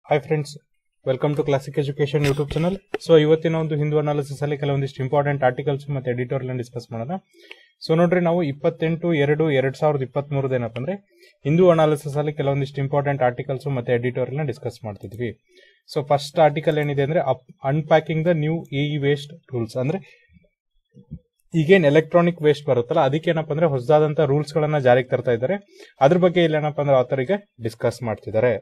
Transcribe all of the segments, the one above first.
hi friends welcome to classic education YouTube channel so ಇವತ್ತಿನ ಒಂದು Hindu analysis ಅಲ್ಲಿ ಕೆಲವೊಂದಿಷ್ಟು ಇಂಪಾರ್ಟೆಂಟ್ ಆರ್ಟಿಕಲ್ಸ್ ಮತ್ತೆ ಎಡಿಟೋರಿಯಲ್ ಡಿಸ್ಕಸ್ ಮಾಡೋಣ ಸೊ ನೋಡ್ರಿ ನಾವು ಇಪ್ಪತ್ತೆಂಟು ಎರಡು ಎರಡ್ ಸಾವಿರದ ಇಪ್ಪತ್ತ್ ಏನಪ್ಪ ಅಂದ್ರೆ ಹಿಂದೂ ಅನಾಲಿಸಿಸ್ ಅಲ್ಲಿ ಕೆಲವೊಂದಿಷ್ಟು ಇಂಪಾರ್ಟೆಂಟ್ ಆರ್ಟಿಕಲ್ಸ್ ಮತ್ತೆ ಎಡಿಟೋರಿಯಲ್ ಡಿಸ್ಕಸ್ ಮಾಡ್ತಿದ್ವಿ ಸೊ ಫಸ್ಟ್ ಆರ್ಟಿಕಲ್ ಏನಿದೆ ಅಂದ್ರೆ unpacking the new E waste rules ಅಂದ್ರೆ ಈಗೇನ್ ಎಲೆಕ್ಟ್ರಾನಿಕ್ ವೇಸ್ಟ್ ಬರುತ್ತಲ್ಲ ಅದಕ್ಕೆ ಏನಪ್ಪ ಅಂದ್ರೆ ಹೊಸದಾದಂತ ರೂಲ್ಸ್ ಗಳನ್ನ ಜಾರಿಗೆ ತರ್ತಾ ಇದ್ದಾರೆ ಅದ್ರ ಬಗ್ಗೆ ಇಲ್ಲಿ ಏನಪ್ಪ ಅಂದ್ರೆ ಆತರಿಗೆ ಡಿಸ್ಕಸ್ ಮಾಡ್ತಿದ್ದಾರೆ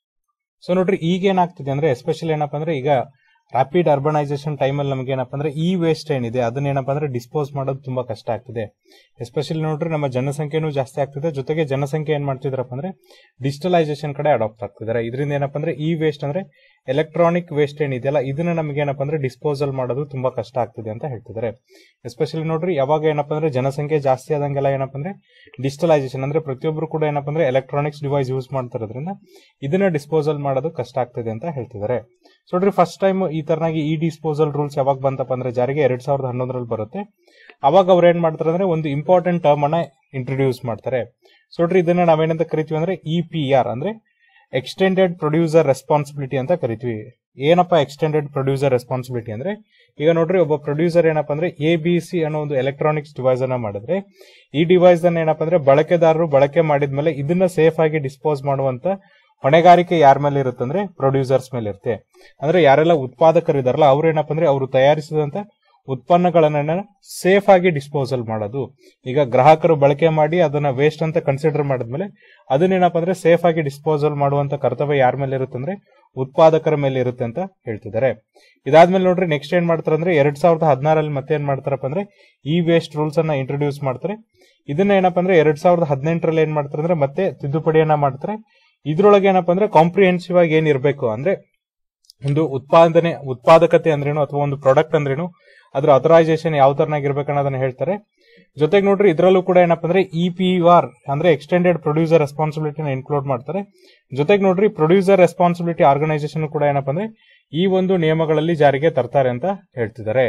ಸೊ ನೋಡ್ರಿ ಈಗ ಏನಾಗ್ತಿದೆ ಅಂದ್ರೆ ಎಸ್ಪೆಷಲಿ ಏನಪ್ಪ ಅಂದ್ರೆ ಈಗ ರಾಪಿಡ್ ಅರ್ಬನೈಸೇಷನ್ ಟೈಮಲ್ಲಿ ನಮ್ಗೆ ಏನಪ್ಪ ಅಂದ್ರೆ ಈ ವೇಸ್ಟ್ ಏನಿದೆ ಅದನ್ನ ಏನಪ್ಪ ಅಂದ್ರೆ ಡಿಸ್ಪೋಸ್ ಮಾಡೋದು ತುಂಬಾ ಕಷ್ಟ ಆಗ್ತಿದೆ ಎಸ್ಪೆಷಲಿ ನೋಡ್ರಿ ನಮ್ಮ ಜನಸಂಖ್ಯೆನೂ ಜಾಸ್ತಿ ಆಗ್ತಿದೆ ಜೊತೆಗೆ ಜನಸಂಖ್ಯೆ ಏನ್ ಮಾಡ್ತಿದ್ರಪ್ಪ ಅಂದ್ರೆ ಡಿಜಿಟಲೈಸೇಷನ್ ಕಡೆ ಅಡಾಪ್ಟ್ ಆಗ್ತಿದ್ದಾರೆ ಇದರಿಂದ ಏನಪ್ಪ ಅಂದ್ರೆ ಈ ವೇಸ್ಟ್ ಅಂದ್ರೆ ಎಲೆಕ್ಟ್ರಾನಿಕ್ ವೇಸ್ಟ್ ಏನಿದೆಯಲ್ಲ ಇದನ್ನ ನಮ್ಗೆ ಏನಪ್ಪ ಅಂದ್ರೆ ಡಿಸ್ಪೋಸಲ್ ಮಾಡೋದು ತುಂಬಾ ಕಷ್ಟ ಆಗ್ತಿದೆ ಅಂತ ಹೇಳ್ತಿದ್ದಾರೆ ಎಸ್ಪೆಷಲಿ ನೋಡ್ರಿ ಯಾವಾಗ ಏನಪ್ಪ ಅಂದ್ರೆ ಜನಸಂಖ್ಯೆ ಜಾಸ್ತಿ ಆದಂಗೆಲ್ಲ ಏನಪ್ಪ ಅಂದ್ರೆ ಡಿಜಿಟಲೈಸೇಷನ್ ಅಂದ್ರೆ ಪ್ರತಿಯೊಬ್ಬರು ಕೂಡ ಏನಪ್ಪ ಅಂದ್ರೆ ಎಲೆಕ್ಟ್ರಾನಿಕ್ಸ್ ಡಿವೈಸ್ ಯೂಸ್ ಮಾಡ್ತಿರೋದ್ರಿಂದ ಇದನ್ನ ಡಿಸ್ಪೋಸಲ್ ಮಾಡೋದು ಕಷ್ಟ ಆಗ್ತಿದೆ ಅಂತ ಹೇಳ್ತಿದ್ದಾರೆ ಸೊ ನೋಡ್ರಿ ಫಸ್ಟ್ ಟೈಮ್ ಈ ತರನಾಗಿ ಈ ಡಿಸ್ಪೋಸಲ್ ರೂಲ್ಸ್ ಯಾವಾಗ ಬಂತಪ್ಪ ಅಂದ್ರೆ ಜಾರಿಗೆ ಎರಡ್ ಸಾವಿರದ ಹನ್ನೊಂದರಲ್ಲಿ ಬರುತ್ತೆ ಅವಾಗ ಅವ್ರು ಏನ್ ಮಾಡ್ತಾರೆ ಅಂದ್ರೆ ಒಂದು ಇಂಪಾರ್ಟೆಂಟ್ ಟರ್ಮ್ ಅನ್ನ ಇಂಟ್ರೊಡ್ಯೂಸ್ ಮಾಡ್ತಾರೆ ಸೊ ನೋಡ್ರಿ ಇದನ್ನ ನಾವೇನಂತ ಕರಿತೀವಿ ಅಂದ್ರೆ ಇ ಪಿ ಆರ್ ಅಂದ್ರೆ ಎಕ್ಸ್ಟೆಂಡೆಡ್ ಪ್ರೊಡ್ಯೂಸರ್ ರೆಸ್ಪಾನ್ಸಿಬಿಲಿಟಿ ಅಂತ ಕರಿತೀವಿ ಏನಪ್ಪ ಎಕ್ಸ್ಟೆಂಡೆಡ್ ಪ್ರೊಡ್ಯೂಸರ್ ರೆಸ್ಪಾನ್ಸಿಬಿಲಿಟಿ ಅಂದ್ರೆ ಈಗ ನೋಡ್ರಿ ಒಬ್ಬ ಪ್ರೊಡ್ಯೂಸರ್ ಏನಪ್ಪ ಅಂದ್ರೆ ಎ ಬಿ ಸಿ ಅನ್ನೋ ಒಂದು ಎಲೆಕ್ಟ್ರಾನಿಕ್ಸ್ ಡಿವೈಸ್ ಅನ್ನ ಮಾಡಿದ್ರೆ ಈ ಡಿವೈಸ್ ಅನ್ನ ಏನಪ್ಪ ಅಂದ್ರೆ ಬಳಕೆದಾರರು ಬಳಕೆ ಮಾಡಿದ್ಮೇಲೆ ಇದನ್ನ ಸೇಫ್ ಆಗಿ ಡಿಸ್ಪೋಸ್ ಮಾಡುವಂತ ಹೊಣೆಗಾರಿಕೆ ಯಾರ ಮೇಲೆ ಇರುತ್ತೆ ಅಂದ್ರೆ ಪ್ರೊಡ್ಯೂಸರ್ಸ್ ಮೇಲೆ ಇರುತ್ತೆ ಅಂದ್ರೆ ಯಾರೆಲ್ಲ ಉತ್ಪಾದಕರಿದಾರಲ್ಲ ಅವ್ರು ಏನಪ್ಪ ಅಂದ್ರೆ ಅವರು ತಯಾರಿಸಿದಂತ ಉತ್ಪನ್ನಗಳನ್ನ ಸೇಫ್ ಆಗಿ ಡಿಸ್ಪೋಸಲ್ ಮಾಡೋದು ಈಗ ಗ್ರಾಹಕರು ಬಳಕೆ ಮಾಡಿ ಅದನ್ನ ವೇಸ್ಟ್ ಅಂತ ಕನ್ಸಿಡರ್ ಮಾಡಿದ್ಮೇಲೆ ಅದನ್ನೇನಪ್ಪ ಅಂದ್ರೆ ಸೇಫ್ ಆಗಿ ಡಿಸ್ಪೋಸಲ್ ಮಾಡುವಂತ ಕರ್ತವ್ಯ ಯಾರ ಮೇಲೆ ಇರುತ್ತೆ ಅಂದ್ರೆ ಉತ್ಪಾದಕರ ಮೇಲೆ ಇರುತ್ತೆ ಅಂತ ಹೇಳ್ತಿದ್ದಾರೆ ಇದಾದ್ಮೇಲೆ ನೋಡ್ರಿ ನೆಕ್ಸ್ಟ್ ಏನ್ ಮಾಡ್ತಾರೆ ಅಂದ್ರೆ ಎರಡ್ ಸಾವಿರದ ಹದಿನಾರಲ್ಲಿ ಮತ್ತೆ ಏನ್ ಮಾಡ್ತಾರಪ್ಪ ಅಂದ್ರೆ ಈ ವೇಸ್ಟ್ ರೂಲ್ಸ್ ಅನ್ನ ಇಂಟ್ರೊಡ್ಯೂಸ್ ಮಾಡ್ತಾರೆ ಇದನ್ನ ಏನಪ್ಪ ಅಂದ್ರೆ ಎರಡ್ ಸಾವಿರದ ಹದಿನೆಂಟರಲ್ಲಿ ಏನ್ ಮಾಡ್ತಾರೆ ಅಂದ್ರೆ ಮತ್ತೆ ತಿದ್ದುಪಡಿಯನ್ನ ಮಾಡ್ತಾರೆ ಇದ್ರೊಳಗೆ ಏನಪ್ಪ ಅಂದ್ರೆ ಕಾಂಪ್ರಿಹೆನ್ಸಿವ್ ಆಗಿ ಏನಿರಬೇಕು ಅಂದ್ರೆ ಒಂದು ಉತ್ಪಾದನೆ ಉತ್ಪಾದಕತೆ ಅಂದ್ರೇನು ಅಥವಾ ಒಂದು ಪ್ರಾಡಕ್ಟ್ ಅಂದ್ರೇನು ಅದ್ರ ಅಥರೈಸೇಷನ್ ಯಾವ ತರನಾಗಿರ್ಬೇಕು ಅನ್ನೋದನ್ನ ಹೇಳ್ತಾರೆ ಜೊತೆಗೆ ನೋಡ್ರಿ ಇದರಲ್ಲೂ ಕೂಡ ಏನಪ್ಪ ಅಂದ್ರೆ ಇ ಪಿ ಆರ್ ಅಂದ್ರೆ ಎಕ್ಸ್ಟೆಂಡೆಡ್ ಪ್ರೊಡ್ಯೂಸರ್ ರೆಸ್ಪಾನ್ಸಿಬಿಲಿಟಿನ ಇನ್ಕ್ಲೂಡ್ ಮಾಡ್ತಾರೆ ಜೊತೆಗೆ ನೋಡ್ರಿ ಪ್ರೊಡ್ಯೂಸರ್ ರೆಸ್ಪಾನ್ಸಿಬಿಲಿಟಿ ಆರ್ಗನೈಸೇಷನ್ ಕೂಡ ಏನಪ್ಪ ಅಂದ್ರೆ ಈ ಒಂದು ನಿಯಮಗಳಲ್ಲಿ ಜಾರಿಗೆ ತರ್ತಾರೆ ಅಂತ ಹೇಳ್ತಿದ್ದಾರೆ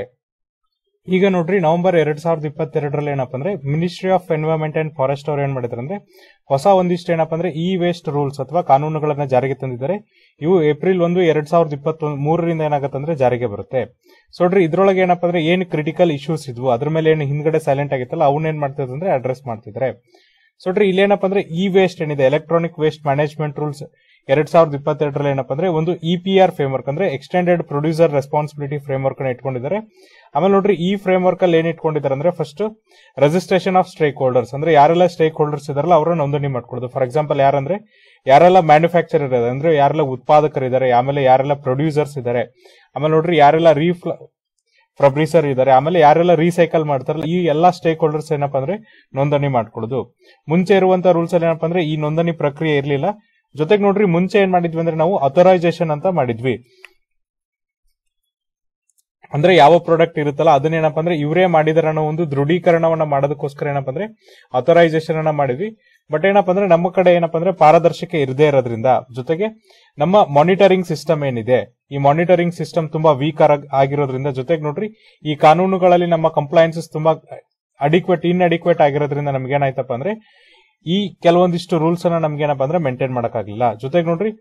ಈಗ ನೋಡ್ರಿ ನವೆಂಬರ್ ಎರಡ್ ಸಾವಿರದ ಇಪ್ಪತ್ತೆರಡರಲ್ಲಿ ಏನಪ್ಪ ಅಂದ್ರೆ ministry of environment and forest ಅವ್ರು ಏನ್ ಮಾಡಿದ್ರು ಅಂದ್ರೆ ಹೊಸ ಒಂದಿಷ್ಟು ಏನಪ್ಪ ಅಂದ್ರೆ ಈ ವೇಸ್ಟ್ ರೂಲ್ಸ್ ಅಥವಾ ಕಾನೂನುಗಳನ್ನ ಜಾರಿಗೆ ತಂದಿದ್ದಾರೆ ಇವು ಏಪ್ರಿಲ್ ಒಂದು ಎರಡ್ ಸಾವಿರದ ಇಪ್ಪತ್ತೊಂದು ಮೂರರಿಂದ ಏನಾಗುತ್ತೆ ಅಂದ್ರೆ ಜಾರಿಗೆ ಬರುತ್ತೆ ಸೊ ನೋಡ್ರಿ ಇದ್ರೊಳಗೆ ಏನಪ್ಪ ಅಂದ್ರೆ ಏನು ಕ್ರಿಟಿಕಲ್ ಇಶ್ಯೂಸ್ ಇದ್ವು ಅದ್ರ ಮೇಲೆ ಏನು ಹಿಂದ್ಗಡೆ ಸೈಲೆಂಟ್ ಆಗಿತ್ತಲ್ಲ ಅವನ್ನ ಏನ್ ಮಾಡ್ತಿದ್ರು ಅಂದ್ರೆ ಅಡ್ರೆಸ್ ಮಾಡ್ತಿದ್ದಾರೆ ಸೊ ನೋಡ್ರಿ ಇಲ್ಲೇನಪ್ಪ ಅಂದ್ರೆ ಈ ವೇಸ್ಟ್ ಏನಿದೆ ಎಲೆಕ್ಟ್ರಾನಿಕ್ ವೇಸ್ಟ್ ಮ್ಯಾನೇಜ್ಮೆಂಟ್ ರೂಲ್ಸ್ ಎರಡ್ ಸಾವಿರದ ಇಪ್ಪತ್ತೆರಡರಲ್ಲಿ ಏನಪ್ಪ ಅಂದ್ರೆ ಒಂದು E P R framework ಅಂದ್ರೆ extended producer responsibility framework ಅನ್ನ ಇಟ್ಕೊಂಡಿದ್ದಾರೆ ಆಮೇಲೆ ನೋಡ್ರಿ ಈ ಫ್ರೇಮ್ ವರ್ಕ್ ಅಲ್ಲಿ ಏನ್ ಇಟ್ಕೊಂಡಿದ್ದಾರೆ ಅಂದ್ರೆ first registration of stakeholders ಅಂದ್ರೆ ಯಾರೆಲ್ಲ ಸ್ಟೇಕ್ ಹೋಲ್ಡರ್ಸ್ ಇದಾರಲ್ಲ ಅವರ ನೋಂದಣಿ ಮಾಡ್ಕೊಳ್ಳೋದು ಫಾರ್ ಎಕ್ಸಾಂಪಲ್ ಯಾರಂದ್ರೆ ಯಾರೆಲ್ಲ ಮ್ಯಾನುಫ್ಯಾಕ್ಚರ್ ಇದ್ದಾರೆ ಅಂದ್ರೆ ಯಾರೆಲ್ಲ ಉತ್ಪಾದಕರಿದ್ದಾರೆ ಆಮೇಲೆ ಯಾರೆಲ್ಲ ಪ್ರೊಡ್ಯೂಸರ್ಸ್ ಇದ್ದಾರೆ ಆಮೇಲೆ ನೋಡ್ರಿ ಯಾರೆಲ್ಲ ರೀಫ್ಲ ಪ್ರೊಡ್ಯೂಸರ್ ಇದ್ದಾರೆ ಆಮೇಲೆ ಯಾರೆಲ್ಲ ರೀಸೈಕಲ್ ಮಾಡ್ತಾರಲ್ಲ ಈ ಎಲ್ಲಾ ಸ್ಟೇಕ್ ಹೋಲ್ಡರ್ಸ್ ಏನಪ್ಪಾ ಅಂದ್ರೆ ನೋಂದಣಿ ಮಾಡ್ಕೊಳ್ಳೋದು ಮುಂಚೆ ಇರುವಂತ ರೂಲ್ಸ್ ಅಲ್ಲಿ ಏನಪ್ಪಾ ಅಂದ್ರೆ ಈ ನೋಂದಣಿ ಪ್ರಕ್ರಿಯೆ ಇರಲಿಲ್ಲ ಜೊತೆಗೆ ನೋಡ್ರಿ ಮುಂಚೆ ಏನ್ ಮಾಡಿದ್ವಿ ಅಂದ್ರೆ ನಾವು ಅಥರೈಸೇಷನ್ ಅಂತ ಮಾಡಿದ್ವಿ ಅಂದ್ರೆ ಯಾವ ಪ್ರಾಡಕ್ಟ್ ಇರುತ್ತಲ್ಲ ಅದನ್ನೇನಪ್ಪ ಅಂದ್ರೆ ಇವರೇ ಮಾಡಿದಾರೆ ಅನ್ನೋ ಒಂದು ದೃಢೀಕರಣವನ್ನ ಮಾಡೋದಕ್ಕೋಸ್ಕರ ಏನಪ್ಪ ಅಂದ್ರೆ ಅಥರೈಸೇಷನ್ ಅನ್ನ ಮಾಡಿದ್ವಿ ಬಟ್ ಏನಪ್ಪ ಅಂದ್ರೆ ನಮ್ಮ ಕಡೆ ಏನಪ್ಪ ಅಂದ್ರೆ ಪಾರದರ್ಶಕ ಇರದೇ ಇರೋದ್ರಿಂದ ಜೊತೆಗೆ ನಮ್ಮ ಮಾನಿಟರಿಂಗ್ ಸಿಸ್ಟಮ್ ಏನಿದೆ ಈ ಮಾನಿಟರಿಂಗ್ ಸಿಸ್ಟಮ್ ತುಂಬಾ ವೀಕ್ ಆಗಿರೋದ್ರಿಂದ ಜೊತೆಗೆ ನೋಡ್ರಿ ಈ ಕಾನೂನುಗಳಲ್ಲಿ ನಮ್ಮ ಕಂಪ್ಲೈನ್ಸಸ್ ತುಂಬಾ ಅಡಿಕ್ವೇಟ್ ಇನ್ ಅಡಿಕ್ವೇಟ್ ಆಗಿರೋದ್ರಿಂದ ನಮ್ಗೆ ಏನಾಯ್ತಪ್ಪ ಅಂದ್ರೆ ಈ ಕೆಲವೊಂದಿಷ್ಟು ರೂಲ್ಸ್ ಅನ್ನ ನಮ್ಗೆ ಏನಪ್ಪ ಅಂದ್ರೆ ಮೇಂಟೈನ್ ಮಾಡಕ್ಕಾಗಿಲ್ಲ ಜೊತೆಗೆ ನೋಡ್ರಿ